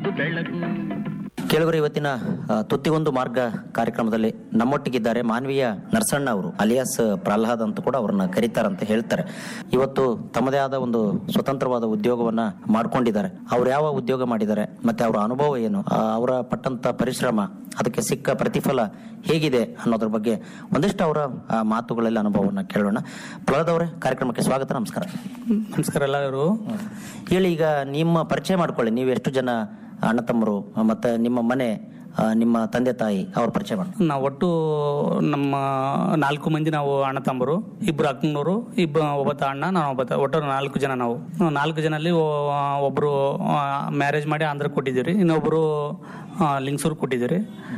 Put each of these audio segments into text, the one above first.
ಬೆಳಗುವುದು ಬೆಳಗು ಕೇಳುಗರು ಇವತ್ತಿನ ಆ, ತುತ್ತಿಗೊಂದು ಮಾರ್ಗ ಕಾರ್ಯಕ್ರಮದಲ್ಲಿ ನಮ್ಮೊಟ್ಟಿಗಿದ್ದಾರೆ ಮಾನವೀಯ ನರಸಣ್ಣ ಅವರು ಅಲಿಯಾಸ್ ಪ್ರಹ್ಲಾದ್ ಅಂತ ಕೂಡ ಅವ್ರನ್ನ ಕರೀತಾರಂತ ಹೇಳ್ತಾರೆ ಇವತ್ತು ತಮ್ಮದೇ ಆದ ಒಂದು ಸ್ವತಂತ್ರವಾದ ಉದ್ಯೋಗವನ್ನ ಮಾಡ್ಕೊಂಡಿದ್ದಾರೆ ಅವ್ರು ಯಾವ ಉದ್ಯೋಗ ಮಾಡಿದ್ದಾರೆ ಮತ್ತೆ ಅವರ ಅನುಭವ ಏನು ಆ, ಅವರ ಪಟ್ಟಂತ ಪರಿಶ್ರಮ ಅದಕ್ಕೆ ಸಿಕ್ಕ ಪ್ರತಿಫಲ ಹೇಗಿದೆ ಅನ್ನೋದ್ರ ಬಗ್ಗೆ ಒಂದಿಷ್ಟು ಅವರ ಆ, ಮಾತುಗಳಲ್ಲಿ ಅನುಭವವನ್ನ ಕೇಳೋಣ ಪ್ರಹ್ಲಾದ್ ಅವರೇ ಕಾರ್ಯಕ್ರಮಕ್ಕೆ ಸ್ವಾಗತ ನಮಸ್ಕಾರ ನಮಸ್ಕಾರ ಎಲ್ಲರೂ ಹೇಳಿ ಈಗ ನಿಮ್ಮ ಪರಿಚಯ ಮಾಡ್ಕೊಳ್ಳಿ ನೀವು ಎಷ್ಟು ಜನ ಅಣ್ಣ ತಮ್ಮರು ಮತ್ತೆ ನಿಮ್ಮ ಮನೆ ಆ, ನಿಮ್ಮ ತಂದೆ ತಾಯಿ ಅವ್ರ ಪರಿಚಯ ಮಾಡಿ ನಾವು ಒಟ್ಟು ನಮ್ಮ ನಾಲ್ಕು ಮಂದಿ ನಾವು ಅಣ್ಣ ತಮ್ಮರು ಇಬ್ರು ಅಕ್ಕನವರು ಇಬ್ಬ ಒಬ್ಬತ್ತ ಅಣ್ಣ ನಾನು ಒಬ್ಬತ್ತ ಒಟ್ಟು ನಾಲ್ಕು ಜನ ನಾವು ನಾಲ್ಕು ಜನಲ್ಲಿ ಒಬ್ಬರು ಮ್ಯಾರೇಜ್ ಮಾಡಿ ಆಂಧ್ರಕ್ಕೆ ಕೊಟ್ಟಿದ್ದೀವಿ ಇನ್ನೊಬ್ಬರು ಲಿಂಗ್ಸೂರ್ ಕೊಟ್ಟಿದ್ದೀವಿ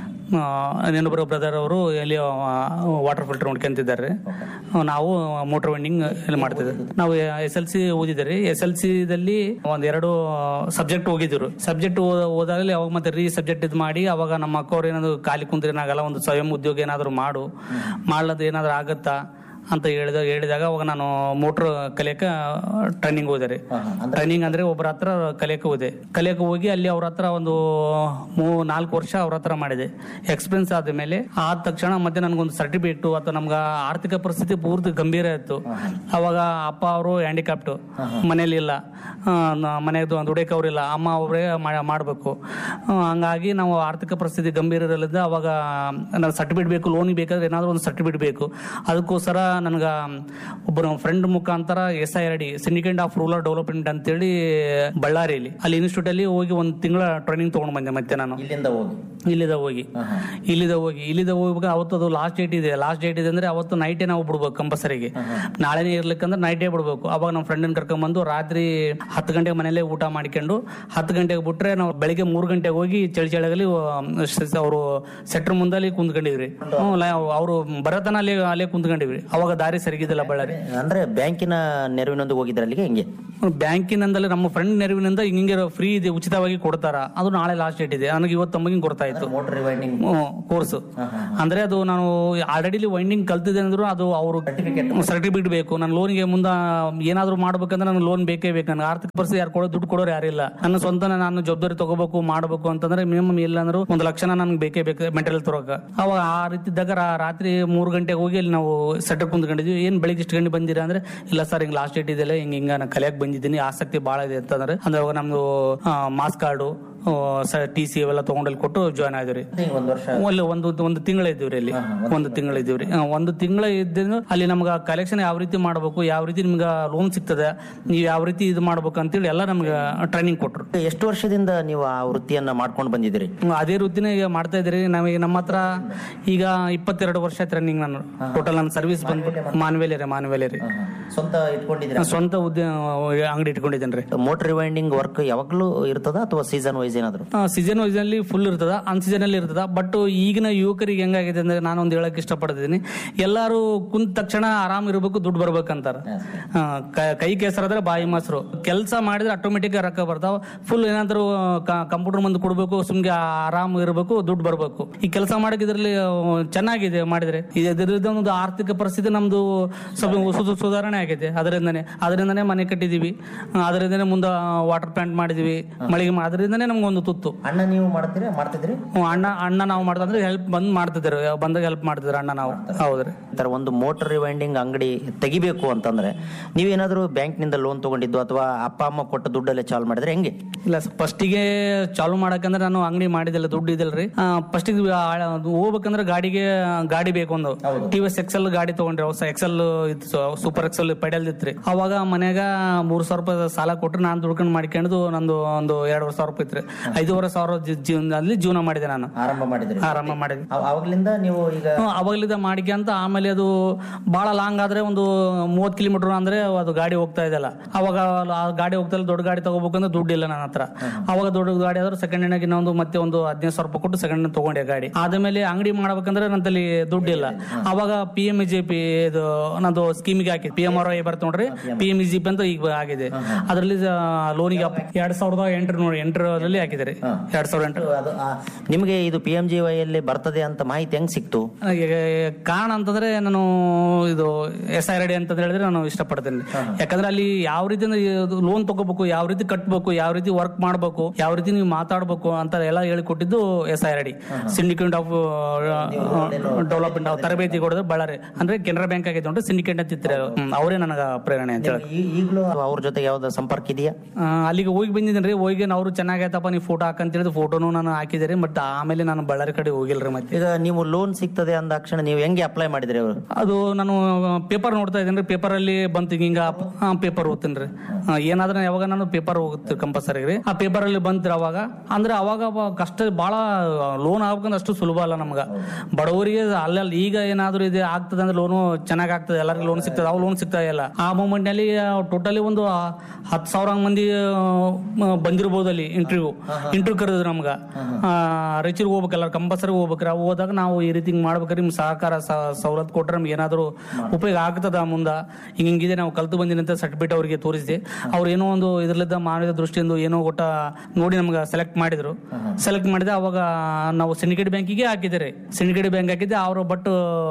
ಇನ್ನೊಬ್ಬರು ಬ್ರದರ್ ಅವರು ಎಲ್ಲಿ ವಾಟರ್ ಫಿಲ್ಟರ್ ನೋಡ್ಕೊಂತಿದ್ದಾರೆ ನಾವು ಮೋಟರ್ ವೆಂಡಿಂಗ್ ಇಲ್ಲಿ ಮಾಡ್ತಿದ್ದೆ ನಾವು ಎಸ್ ಎಲ್ ಸಿ ಓದಿದ್ದೀರಿ ಎಸ್ ಎಲ್ ದಲ್ಲಿ ಒಂದ್ ಎರಡು ಸಬ್ಜೆಕ್ಟ್ ಹೋಗಿದ್ರು ಸಬ್ಜೆಕ್ಟ್ ಓದಾಗಲಿ ಅವಾಗ ಮತ್ತೆ ರೀ ಸಬ್ಜೆಕ್ಟ್ ಇದು ಮಾಡಿ ಅವಾಗ ನಮ್ಮ ಅಕ್ಕವ್ರು ಏನಾದ್ರು ಖಾಲಿ ಕುಂತ್ರೆ ಏನಾಗಲ್ಲ ಒಂದು ಸ್ವಯಂ ಉದ್ಯೋಗ ಏನಾದ್ರು ಮಾಡು ಮಾಡ್ಲದ ಏನಾದ್ರು ಆಗತ್ತಾ ಅಂತ ಹೇಳಿದ ಹೇಳಿದಾಗ ಅವಾಗ ನಾನು ಮೋಟ್ರ್ ಕಲಿಯಕ ಟ್ರೈನಿಂಗ್ ಹೋದೆ ರೀ ಟ್ರೈನಿಂಗ್ ಅಂದ್ರೆ ಒಬ್ಬರ ಹತ್ರ ಕಲಿಯಕ್ಕೆ ಹೋದೆ ಕಲಿಯಕ್ಕೆ ಹೋಗಿ ಅಲ್ಲಿ ಅವ್ರ ಹತ್ರ ಒಂದು ಮೂ ನಾಲ್ಕು ವರ್ಷ ಅವ್ರ ಹತ್ರ ಮಾಡಿದೆ ಎಕ್ಸ್ಪೀರಿಯನ್ಸ್ ಆದ ಮೇಲೆ ಆದ ತಕ್ಷಣ ಮತ್ತೆ ನನಗೊಂದು ಸರ್ಟಿಫಿಕೇಟ್ ಅಥವಾ ನಮ್ಗೆ ಆರ್ಥಿಕ ಪರಿಸ್ಥಿತಿ ಪೂರ್ತಿ ಗಂಭೀರ ಇತ್ತು ಅವಾಗ ಅಪ್ಪ ಅವರು ಹ್ಯಾಂಡಿಕ್ಯಾಪ್ಟ್ ಮನೇಲಿ ಇಲ್ಲ ಮನೆಯದು ದುಡಿಯಕ್ಕೆ ಅವ್ರಿಲ್ಲ ಅಮ್ಮ ಅವರೇ ಮಾಡಬೇಕು ಹಂಗಾಗಿ ನಾವು ಆರ್ಥಿಕ ಪರಿಸ್ಥಿತಿ ಗಂಭೀರ ಇರಲಿದ್ದ ಅವಾಗ ನನಗೆ ಸರ್ಟಿಫಿಕೇಟ್ ಬೇಕು ಲೋನ್ ಬೇಕಾದ್ರೆ ಏನಾದರೂ ಒಂದು ಸರ್ಟಿಫಿಕೇಟ್ ಬೇಕು ಅದಕ್ಕೋಸ್ಕರ ನನಗೆ ಒಬ್ಬರು ಫ್ರೆಂಡ್ ಮುಖಾಂತರ S I R D syndicate of rural development ಅಂತೇಳಿ ಬಳ್ಳಾರಿಯಲ್ಲಿ ಅಲ್ಲಿ ಇನ್ಸ್ಟಿಟ್ಯೂಟ್ ಅಲ್ಲಿ ಹೋಗಿ ಒಂದು ತಿಂಗಳ ಟ್ರೈನಿಂಗ್ ತಗೊಂಡು ಬಂದೆ ಮತ್ತೆ ನಾನು ಇಲ್ಲಿಂದ ಹೋಗಿ ಇಲ್ಲಿದ ಹೋಗಿ ಇಲ್ಲಿದ ಹೋಗಿ ಇಲ್ಲಿದ ಹೋಗ್ಬೇಕು ಅವತ್ತು ಅದು ಲಾಸ್ಟ್ ಡೇಟ್ ಇದೆ ಲಾಸ್ಟ್ ಡೇಟ್ ಇದೆ ಅಂದ್ರೆ ಅವತ್ತು ನೈಟೇ ನಾವು ಬಿಡ್ಬೇಕು ಕಂಪಲ್ಸರಿಗೆ ನಾಳೆನೇ ಇರ್ಲಿಕ್ಕಂದ್ರೆ ನೈಟೇ ಬಿಡ್ಬೇಕು ಅವಾಗ ನಮ್ಮ ಫ್ರೆಂಡನ್ ಕರ್ಕೊಂಡ್ಬಂದು ರಾತ್ರಿ ಹತ್ತು ಗಂಟೆಗೆ ಮನೇಲೆ ಊಟ ಮಾಡ್ಕೊಂಡು ಹತ್ತು ಗಂಟೆಗೆ ಬಿಟ್ರೆ ನಾವು ಬೆಳಿಗ್ಗೆ ಮೂರು ಗಂಟೆಗೆ ಹೋಗಿ ಚಳಿ ಚಳಿಗಲಿ ಅವರು ಸೆಟ್ರ್ ಮುಂದಲ್ಲಿ ಕುಂತ್ಕೊಂಡಿವ್ರಿ ಅವರು ಬರತನ ಅಲ್ಲೇ ಅಲ್ಲೇ ಕುಂತ್ಕೊಂಡಿವ್ರಿ ಅವಾಗ ದಾರಿ ಸರಿಗಿದಿಲ್ಲ ಬಳ್ಳಾರಿ ಅಂದ್ರೆ ಬ್ಯಾಂಕಿನ ನೆರವಿನೊಂದಿಗೆ ಹೋಗಿದ್ರೆ ಅಲ್ಲಿಗೆ ಹೆಂಗೆ ಬ್ಯಾಂಕಿನಿಂದಲೇ ನಮ್ಮ ಫ್ರೆಂಡ್ ನೆರವಿನಿಂದ ಹಿಂಗೆ ಫ್ರೀ ಇದೆ ಉಚಿತವಾಗಿ ಕೊಡ್ತಾರ ಅದು ನಾಳೆ ಲಾಸ್ಟ್ ಡೇಟ್ ಇದೆ ನನಗೆ ಇವತ್ತು ತಮಗೆ ಗೊತ್ತಾಯ್ತು ಮೋಟರ್ ರಿವೈಂಡಿಂಗ್ ಕೋರ್ಸ್ ಅಂದ್ರೆ ಅದು ನಾನು ಆಲ್ರೆಡಿ ವೈಂಡಿಂಗ್ ಕಲ್ತಿದ್ದೆ ಅಂದ್ರು ಅದು ಅವರು ಸರ್ಟಿಫಿಕೇಟ್ ಬೇಕು ನನ್ನ ಲೋನ್ಗೆ ಮುಂದ ಏನಾದ್ರು ಮಾಡ್ಬೇಕಂದ್ರೆ ನನಗೆ ಲೋನ್ ಬೇಕೇ ಬೇಕು ನನಗೆ ಆರ್ಥಿಕ ಪರಿಸ್ಥಿತಿ ಯಾರು ಕೊಡೋ ದುಡ್ಡು ಕೊಡೋರು ಯಾರಿಲ್ಲ ನನ್ನ ಸ್ವಂತ ನಾನು ಜವಾಬ್ದಾರಿ ತಗೋಬೇಕು ಮಾಡಬೇಕು ಅಂತಂದ್ರೆ ಮಿನಿಮಮ್ ಇಲ್ಲ ಅಂದ್ರು ಒಂದು ಲಕ್ಷಣ ನನ್ಗೆ ಬೇಕೇ ಬೇಕು ಮೆಟೀರಿಯಲ್ ತರೋಕ ಅವಾಗ ಆ ರೀತಿ ಇದ್ದಾಗ ರಾ- ರಾತ್ರಿ ಮೂರು ಗಂಟೆಗೆ ಹೋಗಿ ಅಲ್ಲಿ ನಾವು ಸೆಟರ್ ಕುಂತ್ಕೊಂಡಿದ್ವಿ ಏನ್ ಬೆಳಿಗ್ಗೆ ಇಷ್ಟು ಗಂಟೆ ಬಂದಿರಾ ಅಂದ್ರೆ ಇಲ್ಲ ಸರ್ ಹಿಂಗ್ ಲಾಸ್ಟ್ ಡೇಟ್ ಇದೆಲ್ಲ ಹಿಂಗ ಹಿಂಗ ನಾನು ಕಲಿಯಕ್ ಬಂದಿದ್ದೀನಿ ಆಸಕ್ತಿ ಬಹಳ ಇದೆ ಅಂತಂದ್ರೆ ಅಂದ್ರೆ ಅವಾಗ ನಮ್ದು ಮಾಸ್ ಕಾರ್ಡು ಟಿ ಸಿ ಅವೆಲ್ಲ ತಗೊಂಡಲ್ಲಿ ಕೊಟ್ಟು ಜಾಯ್ನ್ ಆದ್ರಿ ಒಂದು ವರ್ಷ ಅಲ್ಲಿ ಒಂದು ಒಂದು ತಿಂಗಳ ಇದ್ದೀವ್ರಿ ಅಲ್ಲಿ ಒಂದು ತಿಂಗಳ ಇದ್ದೀವ್ರಿ ಆ, ಒಂದು ತಿಂಗಳ ಇದ್ದ ಅಲ್ಲಿ ನಮ್ಗೆ ಕಲೆಕ್ಷನ್ ಯಾವ ರೀತಿ ಮಾಡಬೇಕು ಯಾವ ರೀತಿ ನಿಮ್ಗೆ ಲೋನ್ ಸಿಗ್ತದೆ ನೀವು ಯಾವ ರೀತಿ ಇದು ಮಾಡ್ಬೇಕು ಅಂತೇಳಿ ಎಲ್ಲ ನಮ್ಗೆ ಟ್ರೈನಿಂಗ್ ಕೊಟ್ರು ಎಷ್ಟು ವರ್ಷದಿಂದ ನೀವು ಆ ವೃತ್ತಿಯನ್ನ ಮಾಡ್ಕೊಂಡು ಬಂದಿದ್ದೀರಿ ಹ್ಮ್, ಅದೇ ವೃತ್ತಿನ ಈಗ ಮಾಡ್ತಾ ಇದ್ರಿ ನಾವೀಗ ನಮ್ಮ ಹತ್ರ ಈಗ ಇಪ್ಪತ್ತೆರಡು ವರ್ಷ ಆಯ್ತು ರನ್ನಿಂಗ್ ನಾನು ಟೋಟಲ್ ನನ್ನ ಸರ್ವಿಸ್ ಬಂದ್ಬಿಟ್ಟು ಮಾನವೇಲಿ ರೀ ಮಾನವೇಲಿ ರೀ ಸ್ವಂತ ಇಟ್ಕೊಂಡಿದ್ದೀರಿ ನಾನು ಸ್ವಂತ ಉದ್ಯ ಅಂಗಡಿ ಇಟ್ಕೊಂಡಿದ್ದೇನೆ ರೀ ಮೋಟರ್ ರಿವೈಂಡಿಂಗ್ ವರ್ಕ್ ಯಾವಾಗ್ಲೂ ಇರ್ತದ ಅಥವಾ ಸೀಸನ್ ವೈಸ್ ಏನಾದ್ರು ಸೀಸನ್ ವೈಸ್ ಅಲ್ಲಿ ಫುಲ್ ಇರ್ತದ ಅನ್ ಸೀಸನ್ ಅಲ್ಲಿ ಇರ್ತದ ಬಟ್ ಈಗಿನ ಯುವಕರಿಗೆ ಹೆಂಗಾಗಿದೆ ಅಂದ್ರೆ ನಾನೊಂದು ಹೇಳಕ್ ಇಷ್ಟಪಡ್ತೀನಿ ಎಲ್ಲಾರು ಕುಂತ ತಕ್ಷಣ ಆರಾಮ್ ಇರ್ಬೇಕು ದುಡ್ಡು ಬರ್ಬೇಕಂತಾರ ಆ, ಕ- ಕೈ ಕೆಸರಾದ್ರೆ ಬಾಯಿ ಮೊಸರು ಕೆಲಸ ಮಾಡಿದ್ರೆ ಆಟೋಮೆಟಿಕ್ ರೊಕ್ಕ ಬರ್ತಾವ ಫುಲ್ ಏನಾದ್ರು ಕಂಪ್ಯೂಟರ್ ಮುಂದೆ ಕೊಡ್ಬೇಕು ಸುಮ್ಗೆ ಆರಾಮ್ ಇರಬೇಕು ದುಡ್ಡು ಬರ್ಬೇಕು ಈ ಕೆಲಸ ಮಾಡಕ್ ಇದ್ರಲ್ಲಿ ಆ, ಚೆನ್ನಾಗಿದೆ ಮಾಡಿದ್ರೆ ಇದರಿಂದ ಒಂದು ಆರ್ಥಿಕ ಪರಿಸ್ಥಿತಿ ನಮ್ದು ಸ್ವಲ್ಪ ಸು- ಸುಧಾರಣೆ ಆಗಿದೆ ಅದರಿಂದನೇ ಅದರಿಂದನೇ ಮನೆ ಕಟ್ಟಿದೀವಿ ಆ, ಅದರಿಂದನೇ ಮುಂದೆ ವಾಟರ್ ಪ್ಲಾಂಟ್ ಮಾಡಿದೀವಿ ಮಳಿಗೆ ಮಾ- ಅದರಿಂದನೇ ನಮ್ಗೊಂದು ತುತ್ತು ಅಣ್ಣ ನೀವು ಮಾಡ್ತೀರಾ ಮಾಡ್ತಿದ್ರಿ ಹ್ಮ್, ಅಣ್ಣ ಅಣ್ಣ ನಾವು ಮಾಡ್ದಂದ್ರೆ ಹೆಲ್ಪ್ ಬಂದ್ ಮಾಡ್ತಿದ್ರು ಬಂದಾಗ ಹೆಲ್ಪ್ ಮಾಡ್ತಿದ್ರು ಅಣ್ಣ ನಾವು ಹೌದ್ರಿ ಈ ತರ ಒಂದು ಮೋಟರ್ ರಿವೈಂಡಿಂಗ್ ಅಂಗಡಿ ತೆಗಿಬೇಕು ಅಂತಂದ್ರೆ ನೀವೇನಾದ್ರೂ ಬ್ಯಾಂಕ್ನಿಂದ ಲೋನ್ ತಗೊಂಡಿದ್ದು ಅಥವಾ ಅಪ್ಪ ಅಮ್ಮ ಕೊಟ್ಟ ದುಡ್ಡಲ್ಲೇ ಚಾಲು ಮಾಡಿದ್ರೆ ಹೆಂಗೆ ಇಲ್ಲ ಫಸ್ಟಿಗೆ ಚಾಲು ಮಾಡಕಂದ್ರೆ ನಾನು ಅಂಗಡಿ ಮಾಡಿದಿಲ್ಲ ದುಡ್ಡು ಇದಿಲ್ರಿ ಫಸ್ಟಿಗೆ ಹೋಗ್ಬೇಕಂದ್ರೆ ಗಾಡಿಗೆ ಗಾಡಿ ಬೇಕು ಒಂದು ಟಿ ವಿ ಎಸ್ ಎಕ್ಸೆಲ್ ಗಾಡಿ ತಗೊಂಡ್ರಿ ಎಕ್ಸೆಲ್ ಸೂಪರ್ ಎಕ್ಸೆಲ್ ಪೆಡಲ್ ಇತ್ರಿ ಅವಾಗ ಮನ್ಯಾಗ ಮೂರ್ ಸಾವಿರ ರೂಪಾಯಿ ಸಾಲ ಕೊಟ್ರೆ ನಾನು ದುಡ್ಕೊಂಡು ಮಾಡ್ಕೊಂಡು ನಂದು ಒಂದು ಎರಡುವರೆ ಸಾವಿರ ರೂಪಾಯಿ ಇತ್ರಿ ಐದೂವರೆ ಸಾವಿರ ಜೀ- ಜೀವನದಲ್ಲಿ ಜೀವನ ಮಾಡಿದೆ ನಾನು ಆರಂಭ ಮಾಡಿದ್ರಿ ಆರಂಭ ಮಾಡಿದ್ವಿ ಅವ- ಅವಾಗ್ಲಿಂದ ನೀವು ಈಗ ಹ್ಮ್, ಅವಾಗ್ಲಿಂದ ಮಾಡ್ಕೊಂತ ಆಮೇಲೆ ಅದು ಬಹಳ ಲಾಂಗ್ ಆದ್ರೆ ಒಂದು ಮೂವತ್ ಕಿಲೋಮೀಟರ್ ಅಂದ್ರೆ ಅದು ಗಾಡಿ ಹೋಗ್ತಾ ಇದೆಯಲ್ಲ ಅವಾಗ ಆ ಗಾಡಿ ಹೋಗ್ತಾ ಇಲ್ಲ ದೊಡ್ಡ ಗಾಡಿ ತಗೋಬೇಕಂದ್ರೆ ದುಡ್ಡು ಇಲ್ಲ ನನ್ನ ಹತ್ರ ಅವಾಗ ದೊಡ್ಡ ಗಾಡಿ ಆದ್ರೆ ಸೆಕೆಂಡ್ ಹ್ಯಾಂಡ್ ಇನ್ನೊಂದು ಮತ್ತೆ ಒಂದು ಹದಿನೈದು ಸಾವಿರ ರೂಪಾಯಿ ಕೊಟ್ಟು ಸೆಕೆಂಡ್ ಹ್ಯಾಂಡ್ ತಗೊಂಡೆ ಗಾಡಿ ಆದ್ಮೇಲೆ ಅಂಗಡಿ ಮಾಡ್ಬೇಕಂದ್ರೆ ನನ್ನಲ್ಲಿ ದುಡ್ಡು ಇಲ್ಲ ಅವಾಗ ಪಿ ಎಂ ಜೆ ಪಿ ಇದು ನಂದು ಸ್ಕೀಮಿಗೆ ಹಾಕಿ ಪಿ ಎಂ ಆರ್ ಐ ಬರ್ತ ನೋಡ್ರಿ ಪಿ ಎಂ ಜಿ ಪಿ ಅಂತ ಈಗ ಆಗಿದೆ ಅದರಲ್ಲಿ ಲೋನಿಗೆ ಎರಡ್ ಸಾವಿರದ ಎಂಟರ ನೋಡಿ ಎಂಟರಲ್ಲಿ ಹಾಕಿದ್ದಾರೆ ಎರಡ್ ಸಾವಿರದ ಎಂಟು ಅದು ಆ, ನಿಮಗೆ ಇದು ಪಿ ಎಂ ಜಿ ವೈ ಅಲ್ಲಿ ಬರ್ತದೆ ಅಂತ ಮಾಹಿತಿ ಹೆಂಗ್ ಸಿಕ್ತು ಈಗ ಕಾರಣ ಅಂತಂದ್ರೆ ನಾನು ಇದು ಎಸ್ ಐ ರೆಡಿ ಅಂತ ಹೇಳಿದ್ರೆ ನಾನು ಇಷ್ಟಪಡ್ತೇನೆ ಯಾಕಂದ್ರೆ ಅಲ್ಲಿ ಯಾವ ರೀತಿ ಲೋನ್ ತಗೋಬೇಕು ಯಾವ ರೀತಿ ಕಟ್ಬೇಕು ಯಾವ ರೀತಿ ವರ್ಕ್ ಮಾಡ್ಬೇಕು ಯಾವ ರೀತಿ ನೀವು ಮಾತಾಡ್ಬೇಕು ಅಂತ ಎಲ್ಲ ಹೇಳಿಕೊಟ್ಟಿದ್ದು ಎಸ್ ಐ ರೆಡಿ ಸಿಂಡಿಕೇಟ್ ಆಫ್ ಡೆವಲಪ್ಮೆಂಟ್ ತರಬೇತಿ ಕೊಡೋದು ಬಳ್ಳಾರಿ ಅಂದ್ರೆ ಕೆನರಾ ಬ್ಯಾಂಕ್ ಆಗೈತೆ ಅಂದ್ರೆ ಸಿಂಡಿಕೇಟ್ ಅಂತ ಇರ್ತಾರೆ ಅವರೇ ನನಗ ಪ್ರೇರಣೆ ಅಂತ ಹೇಳಿ ಈ- ಈಗಲೂ ಅವ್ರ ಜೊತೆಗೆ ಯಾವ್ದು ಸಂಪರ್ಕ ಇದೆಯಾ ಆ, ಅಲ್ಲಿಗೆ ಹೋಗಿ ಬಂದಿದ್ದೀನಿ ರೀ ಹೋಗಿ ಅವರು ಚೆನ್ನಾಗೈತಪ್ಪ ನೀವು ಫೋಟೋ ಹಾಕಂತ ಹೇಳಿದ್ರೆ ಫೋಟೋನು ನಾನು ಹಾಕಿದ್ದೀರಿ ಬಟ್ ಆಮೇಲೆ ನಾನು ಬಳ್ಳಾರಿ ಕಡೆ ಹೋಗಿಲ್ರಿ ಮತ್ತೆ ಈಗ ನೀವು ಲೋನ್ ಸಿಗ್ತದೆ ಅಂದಾಕ್ಷಣ ನೀವು ಹೆಂಗೆ ಅಪ್ಲೈ ಮಾಡಿದ್ರಿ ಅವರು ಅದು ನಾನು ಪೇಪರ್ ನೋಡ್ತಾ ಇದ್ದೀನಿ ರೀ ಪೇಪರ್ ಅಲ್ಲಿ ಬಂತು ಹಿಂಗ ಪೇಪರ್ ಓದ್ತೀನಿ ರೀ ಏನಾದ್ರೆ ಯಾವಾಗ ನಾನು ಪೇಪರ್ ಹೋಗುತ್ತೆ ಕಂಪಲ್ಸರಿ ರೀ ಆ ಪೇಪರ್ ಅಲ್ಲಿ ಬಂತ್ರಿ ಅವಾಗ ಅಂದ್ರೆ ಅವಾಗ ಬ- ಕಷ್ಟ ಬಹಳ ಲೋನ್ ಆಗ್ಬೇಕಂದ್ರೆ ಅಷ್ಟು ಸುಲಭ ಅಲ್ಲ ನಮ್ಗ ಬಡವರಿಗೆ ಅಲ್ಲಲ್ಲಿ ಈಗ ಏನಾದ್ರು ಇದು ಆಗ್ತದೆ ಅಂದ್ರೆ ಲೋನು ಚೆನ್ನಾಗ್ ಆಗ್ತದೆ ಎಲ್ಲರಿಗೂ ಲೋನ್ ಸಿಗ್ತದೆ ಅವ್ ಲೋನ್ ಸಿಗ್ತಾ ಇಲ್ಲ ಆ ಮೂಮೆಂಟ್ ನಲ್ಲಿ ಟೋಟಲಿ ಒಂದು ಹತ್ತು ಸಾವಿರ ಮಂದಿ ಆ, ಬಂದಿರ್ಬೋದು ಅಲ್ಲಿ ಇಂಟರ್ವ್ಯೂ ಇಂಟರ್ವ್ಯೂ ಕರೆದ್ರು ನಮ್ಗ ಆ, ರಾಯಚೂರಿಗೆ ಹೋಗ್ಬೇಕಲ್ಲ ಕಂಪಲ್ಸರಿ ಹೋಗ್ಬೇಕ್ರಿ ಅವು ಹೋದಾಗ ನಾವು ಈ ರೀತಿ ಹಿಂಗ್ ಮಾಡ್ಬೇಕ್ರಿ ನಿಮ್ ಸಹಕಾರ ಸ- ಸವಲತ್ತು ಕೊಟ್ರೆ ನಮ್ಗೆ ಏನಾದ್ರು ಉಪಯೋಗ ಆಗ್ತದ ಮುಂದ ಹಿಂಗ್ ಹಿಂಗಿದೆ ನಾವು ಕಲ್ತು ಬಂದಿನಿ ಅಂತ ಸರ್ಟಿಫಿಕೇಟ್ ಅವರಿಗೆ ತೋರಿಸಿದೆ ಅವ್ರು ಏನೋ ಒಂದು ಇದ್ರಲ್ಲಿದ್ದ ಮಾನವೀಯ ದೃಷ್ಟಿಯಿಂದ ಏನೋ ಒಟ್ಟ ನೋಡಿ ನಮ್ಗೆ ಸೆಲೆಕ್ಟ್ ಮಾಡಿದ್ರು ಸೆಲೆಕ್ಟ್ ಮಾಡಿದೆ ಅವಾಗ ನಾವು ಸಿಂಡಿಕೇಟ್ ಬ್ಯಾಂಕಿಗೆ ಹಾಕಿದ್ದಾರೆ ಸಿಂಡಿಕೇಟ್ ಬ್ಯಾಂಕ್ ಹಾಕಿದ್ದೆ ಅವರು ಬಟ್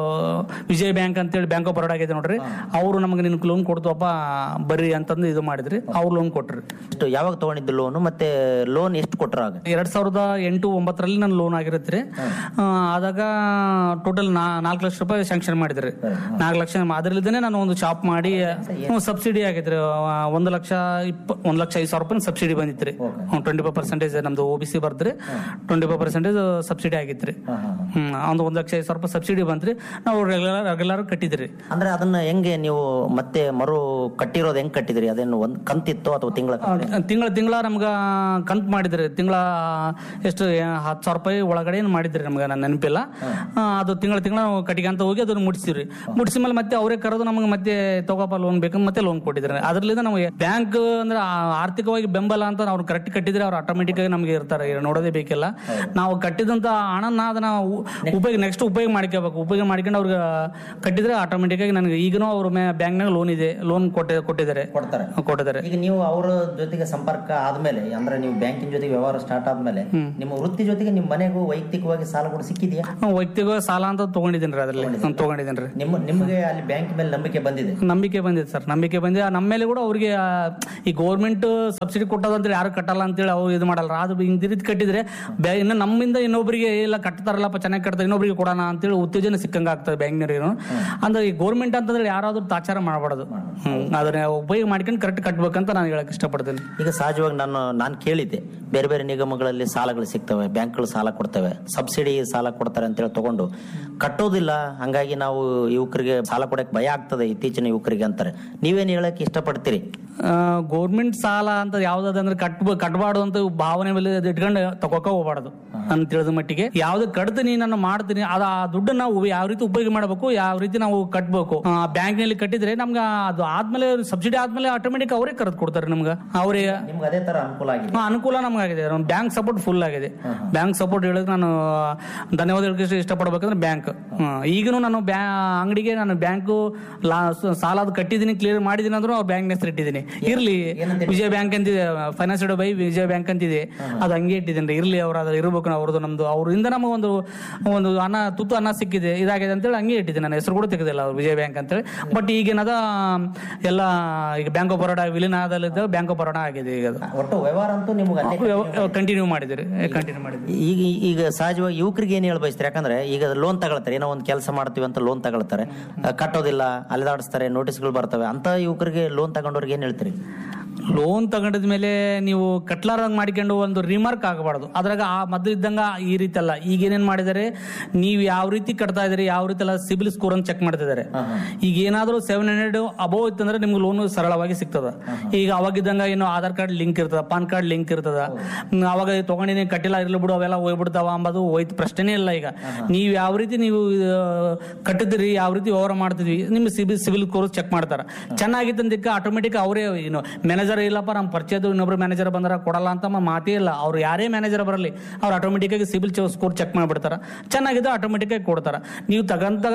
ವಿಜಯ ಬ್ಯಾಂಕ್ ಅಂತೇಳಿ ಬ್ಯಾಂಕ್ ಆಫ್ ಬರೋಡ ಆಗಿದೆ ನೋಡ್ರಿ ಅವರು ನಮ್ಗೆ ನಿನ್ ಲೋನ್ ಕೊಡ್ತವಪ್ಪ ಬರ್ರಿ ಅಂತಂದು ಇದು ಮಾಡಿದ್ರಿ ಅವ್ರು ಲೋನ್ ಕೊಟ್ರಿ ಎಷ್ಟು ಯಾವಾಗ ತಗೊಂಡಿದ್ದು ಲೋನು ಮತ್ತೆ ಲೋನ್ ಎಷ್ಟು ಕೊಟ್ರ ಆಗ ಎರಡ್ ಸಾವಿರದ ಎಂಟು ಒಂಬತ್ತರಲ್ಲಿ ನನ್ನ ಲೋನ್ ಆಗಿರುತ್ತೆ ಆ, ಆದಾಗ ಟೋಟಲ್ ನಾಲ್ಕು ಲಕ್ಷ ರೂಪಾಯಿ ಸ್ಯಾಂಕ್ಷನ್ ಮಾಡಿದ್ರಿ ನಾಲ್ಕು ಲಕ್ಷ ಅದರಲ್ಲಿದ್ದೇನೆ ನಾನು ಒಂದು ಶಾಪ್ ಮಾಡಿ ಸಬ್ಸಿಡಿ ಆಗಿದ್ರಿ ಆ, ಒಂದು ಲಕ್ಷ ಇಪ್ಪ ಒಂದ್ ಲಕ್ಷ ಐದು ಸಾವಿರ ರೂಪಾಯಿ ಸಬ್ಸಿಡಿ ಬಂದಿತ್ರಿ ಟ್ವೆಂಟಿ ಫೈವ್ ಪರ್ಸೆಂಟೇಜ್ ನಮ್ದು ಒ ಬಿ ಸಿ ಬರ್ದ್ರಿ ಟ್ವೆಂಟಿ ಫೈವ್ ಪರ್ಸೆಂಟೇಜ್ ಸಬ್ಸಿಡಿ ಆಗಿತ್ರಿ ಹ್ಮ್ ಒಂದು ಒಂದ್ ಲಕ್ಷ ಐದು ಸಾವಿರ ರೂಪಾಯಿ ಸಬ್ಸಿಡಿ ಬಂತ್ರಿ ನಾವು ರೆಗ್ಯುಲರ್ ರೆಗ್ಯುಲರ್ ಕಟ್ಟಿದ್ರಿ ಅಂದ್ರೆ ಅದನ್ನ ಹೆಂಗೆ ನೀವು ಮತ್ತೆ ಮರು ಕಟ್ಟಿರೋದು ಹೆಂಗ್ ಕಟ್ಟಿದ್ರಿ ಅದೇನು ಒಂದ್ ಕಂತಿತ್ತು ಅಥವಾ ತಿಂಗಳ ತಿಂಗಳ ತಿಂಗಳ ನಮ್ಗ ಕಂತ್ ಮಾಡಿದ್ರಿ ತಿಂಗಳ ಎಷ್ಟು ಹತ್ತು ಸಾವಿರ ರೂಪಾಯಿ ಒಳಗಡೆ ಏನ್ ಮಾಡಿದ್ರಿ ನಮ್ಗೆ ನನ್ನ ನೆನಪಿಲ್ಲ ಆ, ಅದು ತಿಂಗಳ ತಿಂಗಳ ಕಟ್ಟಿಗೆ ಅಂತ ಹೋಗಿ ಅದನ್ನ ಮುಟ್ಸಿವ್ರಿ ಮುಟ್ಸಿ ಮೇಲೆ ಮತ್ತೆ ಅವರೇ ಕರೆದು ನಮ್ಗೆ ಮತ್ತೆ ತಗೋಪ ಲೋನ್ ಬೇಕಂತ ಮತ್ತೆ ಲೋನ್ ಕೊಟ್ಟಿದ್ರಿ ಅದರಿಂದ ನಮಗೆ ಬ್ಯಾಂಕ್ ಅಂದ್ರೆ ಆ ಆರ್ಥಿಕವಾಗಿ ಬೆಂಬಲ ಅಂತ ಅವ್ರು ಕರೆಕ್ಟ್ ಕಟ್ಟಿದ್ರೆ ಅವ್ರು ಆಟೋಮೆಟಿಕ್ ಆಗಿ ನಮ್ಗೆ ಇರ್ತಾರೆ ಈಗ ನೋಡೋದೇ ಬೇಕಿಲ್ಲ ನಾವು ಕಟ್ಟಿದಂತ ಹಣನ ಅದನ್ನ ಉ- ಉಪಯೋಗ ನೆಕ್ಸ್ಟ್ ಉಪಯೋಗ ಮಾಡ್ಕೋಬೇಕು ಉಪಯೋಗ ಮಾಡ್ಕೊಂಡು ಅವ್ರಿಗೆ ಕಟ್ಟಿದ್ರೆ ಆಟೋಮೆಟಿಕ್ ಆಗಿ ನನಗೆ ಈಗನೂ ಅವ್ರ ಬ್ಯಾಂಕ್ನಾಗ ಲೋನ್ ಇದೆ ಲೋನ್ ಕೊಟ್ಟಿ ಕೊಟ್ಟಿದ್ದಾರೆ ಕೊಡ್ತಾರೆ ಕೊಟ್ಟಿದ್ದಾರೆ ಈಗ ನೀವು ಅವರ ಜೊತೆಗೆ ಸಂಪರ್ಕ ಆದ್ಮೇಲೆ ಅಂದ್ರೆ ನೀವು ಬ್ಯಾಂಕಿನ ಜೊತೆಗೆ ವ್ಯವಹಾರ ಸ್ಟಾರ್ಟ್ ಆದ್ಮೇಲೆ ನಿಮ್ಮ ವೃತ್ತಿ ಜೊತೆಗೆ ನಿಮ್ಮ ಮನೆಗೂ ವೈಯಕ್ತಿಕವಾಗಿ ಸಾಲ ಕೂಡ ಸಿಕ್ಕಿದೆಯಾ ವೈಯಕ್ತಿಕ ಸಾಲ ಅಂತ ತಗೊಂಡಿದ್ದೀನಿ ರೀ ಅದರಲ್ಲಿ ತಗೊಂಡಿದ್ದೀನಿ ರೀ ನಿಮ್ಮ ನಿಮಗೆ ಅಲ್ಲಿ ಬ್ಯಾಂಕ್ ಮೇಲೆ ನಂಬಿಕೆ ಬಂದಿದೆ ನಂಬಿಕೆ ಬಂದಿದೆ ಸರ್ ನಂಬಿಕೆ ಬಂದಿದೆ ನಮ್ಮ ಮೇಲೆ ಕೂಡ ಅವ್ರಿಗೆ ಆ, ಈ ಗೌರ್ಮೆಂಟ್ ಸಬ್ಸಿಡಿ ಕೊಟ್ಟದಂತ ಯಾರು ಕಟ್ಟಲ್ಲ ಅಂತೇಳಿ ಅವ್ರು ಇದು ಮಾಡಲ್ಲ ಅದು ಹಿಂಗ್ ರೀತಿ ಕಟ್ಟಿದ್ರೆ ಬ್ಯಾ- ಇನ್ನು ನಮ್ಮಿಂದ ಇನ್ನೊಬ್ಬರಿಗೆ ಇಲ್ಲ ಕಟ್ತಾರಲ್ಲಪ್ಪ ಚೆನ್ನಾಗಿ ಕಟ್ತಾರೆ ಇನ್ನೊಬ್ಬರಿಗೆ ಕೊಡೋಣ ಅಂತೇಳಿ ಉತ್ತೇಜನ ಸಿಕ್ಕಂಗ ಆಗ್ತದೆ ಬ್ಯಾಂಕ್ನವ್ರಿಗೆ ಅಂದ್ರೆ ಈ ಗೌರ್ಮೆಂಟ್ ಅಂತಂದ್ರೆ ಯಾರಾದ್ರೂ ತಾಚಾರ ಮಾಡಬಾರ್ದು ಹ್ಮ್ ಅದನ್ನ ಉಪಯೋಗ ಮಾಡ್ಕೊಂಡು ಕರೆಕ್ಟ್ ಕಟ್ಬೇಕಂತ ನಾನು ಹೇಳಕ್ ಇಷ್ಟಪಡ್ತೀನಿ ಈಗ ಸಹಜವಾಗಿ ನಾನು ನಾನು ಕೇಳಿದ್ದೆ ಬೇರೆ ಬೇರೆ ನಿಗಮಗಳಲ್ಲಿ ಸಾಲಗಳು ಸಿಗ್ತವೆ ಬ್ಯಾಂಕ್ಗಳು ಸಾಲ ಕೊಡ್ತವೆ ಸಬ್ಸಿಡಿ ಸಾಲ ಕೊಡ್ತಾರೆ ಅಂತೇಳಿ ತಗೊಂಡು ಕಟ್ಟೋದಿಲ್ಲ ಹಂಗಾಗಿ ನಾವು ಯುವಕರಿಗೆ ಸಾಲ ಕೊಡಕ್ಕೆ ಭಯ ಆಗ್ತದೆ ಇತ್ತೀಚಿನ ಯುವಕರಿಗೆ ಅಂತಾರೆ ನೀವೇನು ಹೇಳಕ್ ಇಷ್ಟಪಡ್ತೀರಿ ಗೌರ್ಮೆಂಟ್ ಸಾಲ ಅಂತ ಯಾವ್ದಾದ್ರೆ ಕಟ್ಬ ಕಟ್ಬಾರ್ದು ಅಂತ ಭಾವನೆ ಮೇಲೆ ಅದ್ ಇಟ್ಕೊಂಡು ತಗೋಕ ಹೋಗ್ಬಾರ್ದು ನನ್ ತಿಳಿದ ಮಟ್ಟಿಗೆ ಯಾವ್ದು ಕಟ್ತೀನಿ ನಾನು ಮಾಡ್ತೀನಿ ಅದ ಆ ದುಡ್ಡನ್ನ ನಾವು ಯಾವ ರೀತಿ ಉಪಯೋಗ ಮಾಡಬೇಕು ಯಾವ ರೀತಿ ನಾವು ಕಟ್ಬೇಕು ಬ್ಯಾಂಕ್ ನಲ್ಲಿ ಕಟ್ಟಿದ್ರೆ ನಮ್ಗೆ ಅದು ಆದ್ಮೇಲೆ ಸಬ್ಸಿಡಿ ಆದ್ಮೇಲೆ ಆಟೋಮೆಟಿಕ್ ಅವರೇ ಕರೆದು ಕೊಡ್ತಾರೆ ನಮ್ಗೆ ಅವರೇ ನಿಮ್ಗೆ ಅದೇ ತರ ಅನುಕೂಲ ಆಗಿದೆ ಹಾ, ಅನುಕೂಲ ನಮ್ಗಾಗಿದೆ ಬ್ಯಾಂಕ್ ಸಪೋರ್ಟ್ ಫುಲ್ ಆಗಿದೆ ಬ್ಯಾಂಕ್ ಸಪೋರ್ಟ್ ಹೇಳಿದ್ರೆ ನಾನು ಧನ್ಯವಾದ ಹೇಳಕ್ಕೆ ಇಷ್ಟಪಡ್ಬೇಕಂದ್ರೆ ಬ್ಯಾಂಕ್ ಈಗನು ನಾನು ಬ್ಯಾ ಅಂಗಡಿಗೆ ನಾನು ಬ್ಯಾಂಕು ಸಾಲ ಅದು ಕಟ್ಟಿದ್ದೀನಿ ಕ್ಲಿಯರ್ ಮಾಡಿದ್ದೀನಿ ಅಂದ್ರೂ ಅವ್ರ ಬ್ಯಾಂಕ್ ಹೆಸರು ಇಟ್ಟಿದ್ದೀನಿ ಇರ್ಲಿ ವಿಜಯ ಬ್ಯಾಂಕ್ ಅಂತಿದೆ ಫೈನಾನ್ಸ್ಡ್ ಬೈ ವಿಜಯ ಬ್ಯಾಂಕ್ ಅಂತಿದೆ ಅದು ಹಂಗೆ ಇಟ್ಟಿದ್ದೀನಿ ಇರ್ಲಿ ಅವ್ರ ಅದ್ರ ಇರ್ಬೇಕು ಅವ್ರದ್ದು ನಮ್ದು ಅವರಿಂದ ನಮಗೆ ಒಂದು ಒಂದು ಅನ್ನ ತುತ್ತು ಅನ್ನ ಸಿಕ್ಕಿದೆ ಇದಾಗಿದೆ ಅಂತೇಳಿ ಹಂಗೆ ಇಟ್ಟಿದ್ದೀನಿ ನನ್ನ ಹೆಸರು ಕೂಡ ತೆಗೆದಿಲ್ಲ ಅವ್ರು ವಿಜಯ ಬ್ಯಾಂಕ್ ಅಂತೇಳಿ ಬಟ್ ಈಗೇನದ ಎಲ್ಲ ಈಗ ಬ್ಯಾಂಕ್ ಆಫ್ ಬರೋಡಾ ವಿಲೀನ ಆದಲ್ಲಿದ್ದ ಬ್ಯಾಂಕ್ ಆಫ್ ಬರೋಡಾ ಆಗಿದೆ ಈಗ ಅದು ಒಟ್ಟು ವ್ಯವಹಾರ ಅಂತೂ ನಿಮ್ಗೆ ಅಲ್ಲೇ ಕಂಟಿನ್ಯೂ ಮಾಡಿದಿರಿ ಕಂಟಿನ್ಯೂ ಮಾಡಿದ್ರಿ ಈಗ ಈಗ ಸಹಜವಾಗಿ ಯುವಕರಿಗೆ ಏನ್ ಹೇಳ ಬಯಸ್ತಾರೆ ಯಾಕಂದ್ರೆ ಈಗ ಲೋನ್ ತಗೊಳ್ತಾರೆ ಏನೋ ಒಂದು ಕೆಲಸ ಮಾಡ್ತೀವಿ ಅಂತ ಲೋನ್ ತಗೊಳ್ತಾರೆ ಆ, ಕಟ್ಟೋದಿಲ್ಲ ಅಲೆದಾಡಿಸ್ತಾರೆ ನೋಟಿಸ್ಗಳು ಬರ್ತವೆ ಅಂತ ಯುವಕರಿಗೆ ಲೋನ್ ತಗೊಂಡವ್ರಿಗೆ ಏನ್ ಹೇಳ್ತೀರಿ ಲೋನ್ ತಗೊಂಡಿದ ಮೇಲೆ ನೀವು ಕಟ್ಲಾರ್ದಂಗ್ ಮಾಡ್ಕೊಂಡು ಒಂದು ರಿಮಾರ್ಕ್ ಆಗಬಾರ್ದು ಅದ್ರಾಗ ಆ ಮೊದಲು ಇದ್ದಂಗ ಈ ರೀತಿ ಅಲ್ಲ ಈಗ ಏನೇನ್ ಮಾಡಿದ್ದಾರೆ ನೀವು ಯಾವ ರೀತಿ ಕಟ್ತಾ ಇದ್ರಿ ಯಾವ ರೀತಿ ಎಲ್ಲ ಸಿಬಿಲ್ ಸ್ಕೋರ್ ಅಂತ ಚೆಕ್ ಮಾಡ್ತಿದ್ದಾರೆ ಈಗ ಏನಾದ್ರೂ ಸೆವೆನ್ ಹಂಡ್ರೆಡ್ ಅಬೋವ್ ಇತ್ತಂದ್ರೆ ನಿಮ್ಗೆ ಲೋನ್ ಸರಳವಾಗಿ ಸಿಗ್ತದ ಈಗ ಅವಾಗಿದ್ದಂಗ ಏನು ಆಧಾರ್ ಕಾರ್ಡ್ ಲಿಂಕ್ ಇರ್ತದ ಪಾನ್ ಕಾರ್ಡ್ ಲಿಂಕ್ ಇರ್ತದ ಹ್ಮ್, ಅವಾಗ ತಗೊಂಡಿನಿ ಕಟ್ಟಿಲ್ಲ ಇರ್ಲಿ ಬಿಡು ಅವೆಲ್ಲ ಹೋಗ್ಬಿಡ್ತಾವ ಅಂಬದು ಹೋಯ್ತು ಪ್ರಶ್ನೆನೇ ಇಲ್ಲ ಈಗ ನೀವು ಯಾವ ರೀತಿ ನೀವು ಆ, ಕಟ್ಟಿದ್ರಿ ಯಾವ ರೀತಿ ವ್ಯವಹಾರ ಮಾಡ್ತಿದ್ವಿ ನಿಮ್ಮ ಸಿಬಿಲ್ ಸಿಬಿಲ್ ಸ್ಕೋರ್ ಚೆಕ್ ಮಾಡ್ತಾರ ಚೆನ್ನಾಗಿತ್ತಂದಕ್ಕೆ ಆಟೋಮೆಟಿಕ್ ಅವರೇ ಏನು ಮ್ಯಾನೇಜರ್ ಮ್ಯಾನೇಜರ್ ಇಲ್ಲಪ್ಪ ನಮ್ಮ ಪರಿಚಯದ ಇನ್ನೊಬ್ರು ಮ್ಯಾನೇಜರ್ ಬಂದಾರ ಕೊಡಲ್ಲ ಅಂತ ಮ- ಮಾತೇ ಇಲ್ಲ ಅವ್ರು ಯಾರೇ ಮ್ಯಾನೇಜರ್ ಬರಲಿ ಅವ್ರು ಆಟೋಮೆಟಿಕ್ ಆಗಿ ಸಿಬಿಲ್ ಸ್ಕೋರ್ ಚೆಕ್ ಮಾಡಿಬಿಡ್ತಾರ ಚೆನ್ನಾಗಿದೆ ಆಟೋಮೆಟಿಕ್ ಆಗಿ ಕೊಡ್ತಾರ ನೀವು ತಗಂತ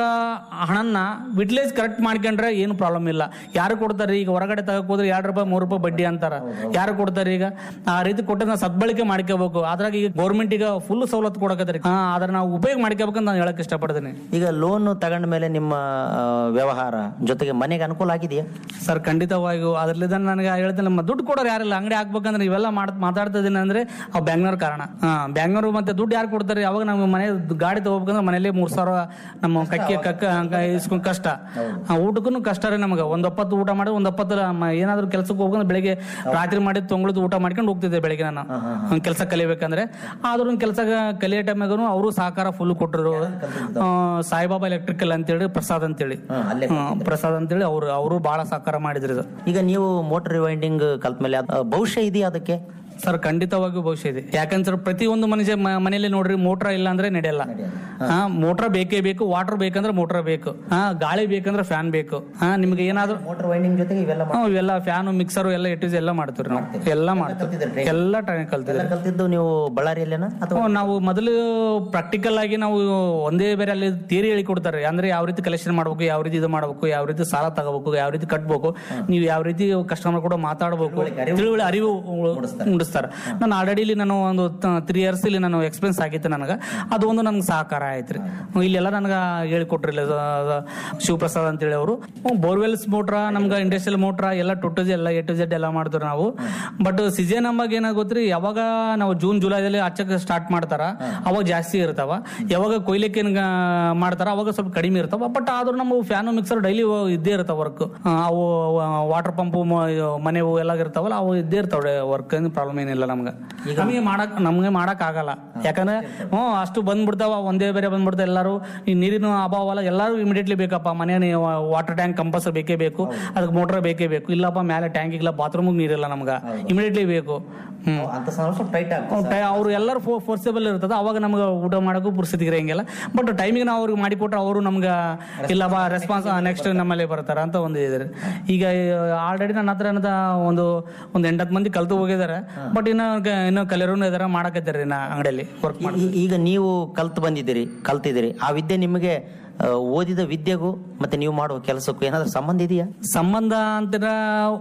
ಹಣನ ಯುಟಿಲೈಸ್ ಕರೆಕ್ಟ್ ಮಾಡ್ಕೊಂಡ್ರೆ ಏನು ಪ್ರಾಬ್ಲಮ್ ಇಲ್ಲ ಯಾರು ಕೊಡ್ತಾರೆ ಈಗ ಹೊರಗಡೆ ತಗಕ್ ಹೋದ್ರೆ ಎರಡು ರೂಪಾಯಿ ಮೂರು ರೂಪಾಯಿ ಬಡ್ಡಿ ಅಂತಾರ ಯಾರು ಕೊಡ್ತಾರೆ ಈಗ ಆ ರೀತಿ ಕೊಟ್ಟದ ಸದ್ಬಳಕೆ ಮಾಡ್ಕೋಬೇಕು ಅದ್ರಾಗ ಈಗ ಗೌರ್ಮೆಂಟ್ ಈಗ ಫುಲ್ ಸವಲತ್ತು ಕೊಡಕತ್ರಿ ಹಾ ಅದ್ರ ನಾವು ಉಪಯೋಗ ಮಾಡ್ಕೋಬೇಕಂತ ನಾನು ಹೇಳಕ್ ಇಷ್ಟಪಡ್ತೀನಿ ಈಗ ಲೋನ್ ತಗೊಂಡ ಮೇಲೆ ನಿಮ್ಮ ಆ, ವ್ಯವಹಾರ ಜೊತೆಗೆ ಮನೆಗೆ ಅನುಕೂಲ ಆಗಿದೆಯಾ ಸರ್ ಖಂಡಿತವಾಗಿಯೂ ಅದ್ರಲ್ಲಿದ್ದ ನನಗೆ ಹೇಳ್ತೀನಿ ನಮ್ಮ ದುಡ್ಡು ಕೊಡೋರು ಯಾರಿಲ್ಲ ಅಂಗಡಿ ಹಾಕ್ಬೇಕಂದ್ರೆ ಇವೆಲ್ಲ ಮಾಡ್ ಮಾತಾಡ್ತಾ ಇದೀನಿ ಅಂದ್ರೆ ಅವ್ ಬ್ಯಾಂಗ್ಳೂರ್ ಕಾರಣ ಹಾ ಬ್ಯಾಂಗ್ಳೂರ್ ಮತ್ತೆ ದುಡ್ಡು ಯಾರು ಕೊಡ್ತಾರೆ ಅವಾಗ ನಾವು ಮನೆ ಗಾಡಿ ತಗೋಬೇಕಂದ್ರೆ ಮನೇಲಿ ಮೂರ್ ಸಾವಿರ ನಮ್ಮ ಕಕ್ಕಿ ಕಕ್ಕ ಇಸ್ಕೊಂಡ್ ಕಷ್ಟ ಆ, ಊಟಕ್ಕೂ ಕಷ್ಟ ರೀ ನಮಗೆ ಒಂದ್ ಒಪ್ಪತ್ತು ಊಟ ಮಾಡಿ ಒಂದ್ ಒಪ್ಪತ್ತು ಮ- ಏನಾದ್ರು ಕೆಲ್ಸಕ್ಕೆ ಹೋಗ್ಬೇಕಂದ್ರೆ ಬೆಳಿಗ್ಗೆ ರಾತ್ರಿ ಮಾಡಿ ತೊಂಗಳದ್ದು ಊಟ ಮಾಡ್ಕೊಂಡು ಹೋಗ್ತಿದ್ದೆ ಬೆಳಿಗ್ಗೆ ನಾನು ಕೆಲಸ ಕಲಿಬೇಕಂದ್ರೆ ಆದ್ರೂ ಕೆಲಸ ಕಲಿಯೋ ಟೈಮಾಗೂ ಅವರು ಸಹಕಾರ ಫುಲ್ ಕೊಟ್ಟರು ಆ, ಸಾಯಿಬಾಬಾ ಎಲೆಕ್ಟ್ರಿಕಲ್ ಅಂತೇಳಿ ಪ್ರಸಾದ್ ಅಂತೇಳಿ ಹಾ, ಅಲ್ಲೇ ಹಾ, ಪ್ರಸಾದ್ ಅಂತೇಳಿ ಅವ್ರು ಅವರು ಬಹಳ ಸಹಕಾರ ಮಾಡಿದ್ರಿ ಇದು ಈಗ ನೀವು ಮೋಟರ್ ರಿವೈಂಡಿಂಗ್ ಕಲ್ತ ಮೇಲೆ ಅದ್- ಭವಿಷ್ಯ ಇದೆಯಾ ಅದಕ್ಕೆ ಸರ್ ಖಂಡಿತವಾಗಿಯೂ ಭವಿಷ್ಯ ಇದೆ ಯಾಕಂದ್ರೆ ಪ್ರತಿಯೊಂದು ಮನುಷ್ಯ ಮ- ಮನೆಯಲ್ಲಿ ನೋಡ್ರಿ ಮೋಟ್ರ ಇಲ್ಲ ಅಂದ್ರೆ ನಡೆಯಲ್ಲ ಹಾ ಮೋಟ್ರ್ ಬೇಕೇ ಬೇಕು ವಾಟರ್ ಬೇಕಂದ್ರೆ ಮೋಟ್ರ್ ಬೇಕು ಹಾ ಗಾಳಿ ಬೇಕಂದ್ರೆ ಫ್ಯಾನ್ ಬೇಕು ಹಾ ನಿಮ್ಗೆ ಏನಾದ್ರು ಮೋಟರ್ ವೈಂಡಿಂಗ್ ಜೊತೆಗೆ ಇವೆಲ್ಲ ಹಾ, ಇವೆಲ್ಲ ಫ್ಯಾನು ಮಿಕ್ಸರ್ ಎಲ್ಲ ಇಟ್ಟಿಸ್ ಎಲ್ಲ ಮಾಡ್ತೀವಿ ನಾವು ಎಲ್ಲ ಮಾಡ್ತೀವಿ ಎಲ್ಲ ಟ್ರೈನ್ ಕಲ್ತಿದ್ರಿ ಎಲ್ಲ ಕಲ್ತಿದ್ದು ನೀವು ಬಳ್ಳಾರಿಯಲ್ಲೇನಾ ಅಥವಾ ಹ್ಮ್, ನಾವು ಮೊದಲು ಪ್ರಾಕ್ಟಿಕಲ್ ಆಗಿ ನಾವು ಒಂದೇ ಬೇರೆ ಅಲ್ಲಿ ಥಿಯರಿ ಹೇಳಿ ಕೊಡ್ತಾರೆ ಅಂದ್ರೆ ಯಾವ ರೀತಿ ಕಲೆಕ್ಷನ್ ಮಾಡ್ಬೇಕು ಯಾವ ರೀತಿ ಇದು ಮಾಡ್ಬೇಕು ಯಾವ ರೀತಿ ಸಾಲ ತಗೋಬೇಕು ಯಾವ ರೀತಿ ಕಟ್ಬೇಕು ನೀವು ಯಾವ ರೀತಿ ಕಸ್ಟಮರ್ ಕೂಡ ಮಾತಾಡಬೇಕು ತಿಳುವಳಿ ಅರಿವು ಮೂಡಿಸ್ತಾರೆ ನಾನು ಆಲ್ರೆಡಿ ಇಲ್ಲಿ ನಾನು ಒಂದು ತ್ರೀ ಇಯರ್ಸ್ ಇಲ್ಲಿ ನಾನು ಎಕ್ಸ್ಪೀರಿಯನ್ಸ್ ಆಗಿತ್ತು ನನಗೆ ಅದು ಒಂದು ನನ್ಗೆ ಸಹಕಾರ ಆಯ್ತ್ರಿ ಹ್ಮ್, ಇಲ್ಲೆಲ್ಲ ನನಗೆ ಹೇಳಿಕೊಟ್ರಿಲ್ಲ ಶಿವಪ್ರಸಾದ್ ಅಂತೇಳಿ ಅವರು ಬೋರ್ವೆಲ್ಸ್ ಮೋಟ್ರ ನಮ್ಗೆ ಇಂಡಸ್ಟ್ರಿಯಲ್ ಮೋಟ್ರ ಎಲ್ಲ ಟೊಟ್ಟಜ್ ಎಲ್ಲ ಎ ಟು ಜೆಡ್ ಎಲ್ಲ ಮಾಡಿದ್ರು ನಾವು ಬಟ್ ಸೀಸನ್ ನಮಗೆ ಏನಾಗೋತ್ರಿ ಯಾವಾಗ ನಾವು ಜೂನ್ ಜುಲೈದಲ್ಲಿ ಹಚ್ಚಕ್ಕೆ ಸ್ಟಾರ್ಟ್ ಮಾಡ್ತಾರ ಅವಾಗ ಜಾಸ್ತಿ ಇರ್ತಾವ ಯಾವಾಗ ಕೊಯ್ಲಿಕ್ಕೆ ಏನ್ ಗಾ- ಮಾಡ್ತಾರ ಅವಾಗ ಸ್ವಲ್ಪ ಕಡಿಮೆ ಇರ್ತಾವ ಬಟ್ ಆದ್ರೂ ನಮ್ಮ ಫ್ಯಾನು ಮಿಕ್ಸರ್ ಡೈಲಿ ಇದ್ದೇ ಇರ್ತಾವ ವರ್ಕ್ ಅವು ವಾಟರ್ ಪಂಪು ಮನೆವು ಎಲ್ಲ ಇರ್ತಾವಲ್ಲ ಅವು ಇದ್ದೇ ಇರ್ತಾವ ವರ್ಕ್ ಪ್ರಾಬ್ಲಮ್ ಏನಿಲ್ಲ ನಮ್ಗೆ ನಮಗೆ ಮಾಡಕ್ ನಮ್ಗೆ ಮಾಡಕ್ ಆಗಲ್ಲ ಯಾಕಂದ್ರೆ ಹ್ಞೂ ಅಷ್ಟು ಬಂದ್ಬಿಡ್ತಾವ ಒಂದೇ ಬೇರೆ ಬಂದ್ಬಿಡ್ತಾವ ಎಲ್ಲರೂ ಈ ನೀರಿನ ಅಭಾವ ಅಲ್ಲ ಎಲ್ಲರೂ ಇಮಿಡಿಯೇಟ್ಲಿ ಬೇಕಪ್ಪ ಮನೆ ವಾಟರ್ ಟ್ಯಾಂಕ್ ಕಂಪಲ್ಸರಿ ಬೇಕೇ ಬೇಕು ಅದಕ್ಕೆ ಮೋಟರ್ ಬೇಕೇ ಬೇಕು ಇಲ್ಲಪ್ಪ ಮೇಲೆ ಟ್ಯಾಂಕ್ ಇಲ್ಲ ಬಾತ್ರೂಮ್ ನೀರಿಲ್ಲ ನಮ್ಗೆ ಇಮಿಡಿಯೇಟ್ಲಿ ಬೇಕು ಹ್ಮ್ ಅಂತ ಸಂದರ್ಭ ಸ್ವಲ್ಪ ಟೈಟ್ ಆಗ್ತದೆ ಅವ್ರು ಎಲ್ಲರೂ ಫೋರ್ಸೇಬಲ್ ಇರ್ತದ ಅವಾಗ ನಮ್ಗೆ ಊಟ ಮಾಡೋಕ್ಕೂ ಪರಿಸ್ಥಿತಿ ಇರಂಗಿಲ್ಲ ಬಟ್ ಟೈಮಿಗೆ ನಾವು ಅವ್ರಿಗೆ ಮಾಡಿಕೊಟ್ರೆ ಅವರು ನಮ್ಗೆ ಇಲ್ಲಪ್ಪ ರೆಸ್ಪಾನ್ಸ್ ನೆಕ್ಸ್ಟ್ ನಮ್ಮಲ್ಲಿ ಬರ್ತಾರ ಅಂತ ಒಂದು ಇದೆ ಈಗ ಆಲ್ರೆಡಿ ನನ್ನ ಹತ್ರ ಏನದ ಒಂದು ಒಂದು ಎಂಟತ್ತು ಮಂದಿ ಕಲ್ತು ಹೋಗಿದ್ದಾರೆ ಬಟ್ ಇನ್ನು ಗ- ಇನ್ನು ಕಲಿಯರೂ ಇದಾರೆ ಮಾಡಕತ್ತಾರೆ ನಾ ಅಂಗಡಿಯಲ್ಲಿ ವರ್ಕ್ ಮಾಡಿ ಈ- ಈಗ ನೀವು ಕಲ್ತು ಬಂದಿದ್ದೀರಿ ಕಲ್ತಿದ್ದೀರಿ ಆ ವಿದ್ಯೆ ನಿಮಗೆ ಆ, ಓದಿದ ವಿದ್ಯೆಗೂ ಮತ್ತೆ ನೀವು ಮಾಡುವ ಕೆಲಸಕ್ಕೂ ಏನಾದ್ರೂ ಸಂಬಂಧ ಇದೆಯಾ ಸಂಬಂಧ ಅಂತೀರ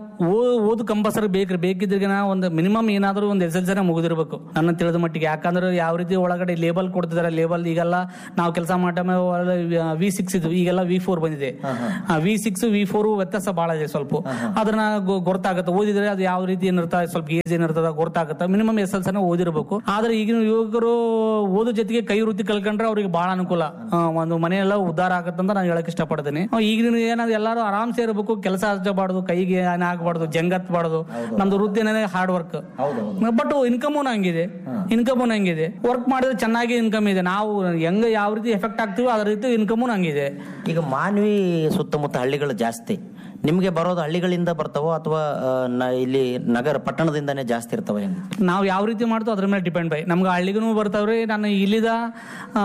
ಓ- ಓದು ಕಂಪಲ್ಸರಿ ಬೇಕ್ರಿ ಬೇಕಿದ್ರಿಗೆ ಒಂದು ಮಿನಿಮಮ್ ಏನಾದ್ರೂ ಒಂದು ಎಸ್ ಎಲ್ ಸಿನ ಮುಗಿದಿರ್ಬೇಕು ನನ್ನ ತಿಳಿದ ಮಟ್ಟಿಗೆ ಯಾಕಂದ್ರೆ ಯಾವ ರೀತಿ ಒಳಗಡೆ ಲೇಬಲ್ ಕೊಡ್ತಿದ್ದಾರೆ ಲೇಬಲ್ ಈಗೆಲ್ಲ ನಾವು ಕೆಲಸ ಮಾಡ ವಿ ಸಿಕ್ಸ್ ಇದು ಈಗೆಲ್ಲ ವಿ ಫೋರ್ ಬಂದಿದೆ ವಿ ಸಿಕ್ಸ್ ವಿ ಫೋರ್ ವ್ಯತ್ಯಾಸ ಬಹಳ ಇದೆ ಸ್ವಲ್ಪ ಅದನ್ನ ಗೊ- ಗೊತ್ತಾಗುತ್ತೆ ಓದಿದ್ರೆ ಅದು ಯಾವ ರೀತಿ ಏನಿರ್ತದೆ ಸ್ವಲ್ಪ ಏಜ್ ಏನಿರ್ತದ ಗೊತ್ತಾಗುತ್ತೆ ಮಿನಿಮಮ್ ಎಸ್ ಎಲ್ ಸಿನ ಓದಿರ್ಬೇಕು ಆದ್ರೆ ಈಗಿನ ಯುವಕರು ಓದು ಜೊತೆಗೆ ಕೈ ವೃತ್ತಿ ಕಲ್ಕೊಂಡ್ರೆ ಅವ್ರಿಗೆ ಬಹಳ ಅನುಕೂಲ ಆ, ಒಂದು ಮನೆಯೆಲ್ಲ ಉದ್ಧಾರ ಆಗತ್ತಂತ ನಾನು ಹೇಳಕ್ ಇಷ್ಟಪಡ್ತೀನಿ ಆ, ಈಗಿನ ಏನಾದ್ರು ಎಲ್ಲರೂ ಆರಾಮ್ಸೆ ಇರಬೇಕು ಕೆಲಸ ಹಚ್ಚಬಾರ್ದು ಕೈಗೆ ಏನ್ ಆಗ್ಬಾರ್ದು ಜಂಗತ್ಬಾರ್ದು ನಮ್ದು ವೃತ್ತಿ ಏನಿದೆ ಹಾರ್ಡ್ ವರ್ಕ್ ಬಟ್ ಇನ್ಕಮು ಹಂಗಿದೆ ಇನ್ಕಮು ಹಂಗಿದೆ ವರ್ಕ್ ಮಾಡಿದ್ರೆ ಚೆನ್ನಾಗಿ ಇನ್ಕಮ್ ಇದೆ ನಾವು ಹೆಂಗ ಯಾವ ರೀತಿ ಎಫೆಕ್ಟ್ ಆಗ್ತೀವೋ ಅದ್ರ ರೀತಿ ಇನ್ಕಮು ಹಂಗಿದೆ ಈಗ ಮಾನ್ವಿ ಸುತ್ತಮುತ್ತ ಹಳ್ಳಿಗಳು ಜಾಸ್ತಿ ನಿಮಗೆ ಬರೋದು ಹಳ್ಳಿಗಳಿಂದ ಬರ್ತಾವೋ ಅಥವಾ ಆ, ನ- ಇಲ್ಲಿ ನಗರ ಪಟ್ಟಣದಿಂದನೇ ಜಾಸ್ತಿ ಇರ್ತಾವ ಹೆಂಗೆ ನಾವು ಯಾವ ರೀತಿ ಮಾಡ್ತೋ ಅದ್ರ ಮೇಲೆ ಡಿಪೆಂಡ್ ಬೈ ನಮ್ಗೆ ಹಳ್ಳಿಗೂ ಬರ್ತಾವ್ರಿ ನಾನು ಇಲ್ಲಿದ ಆ,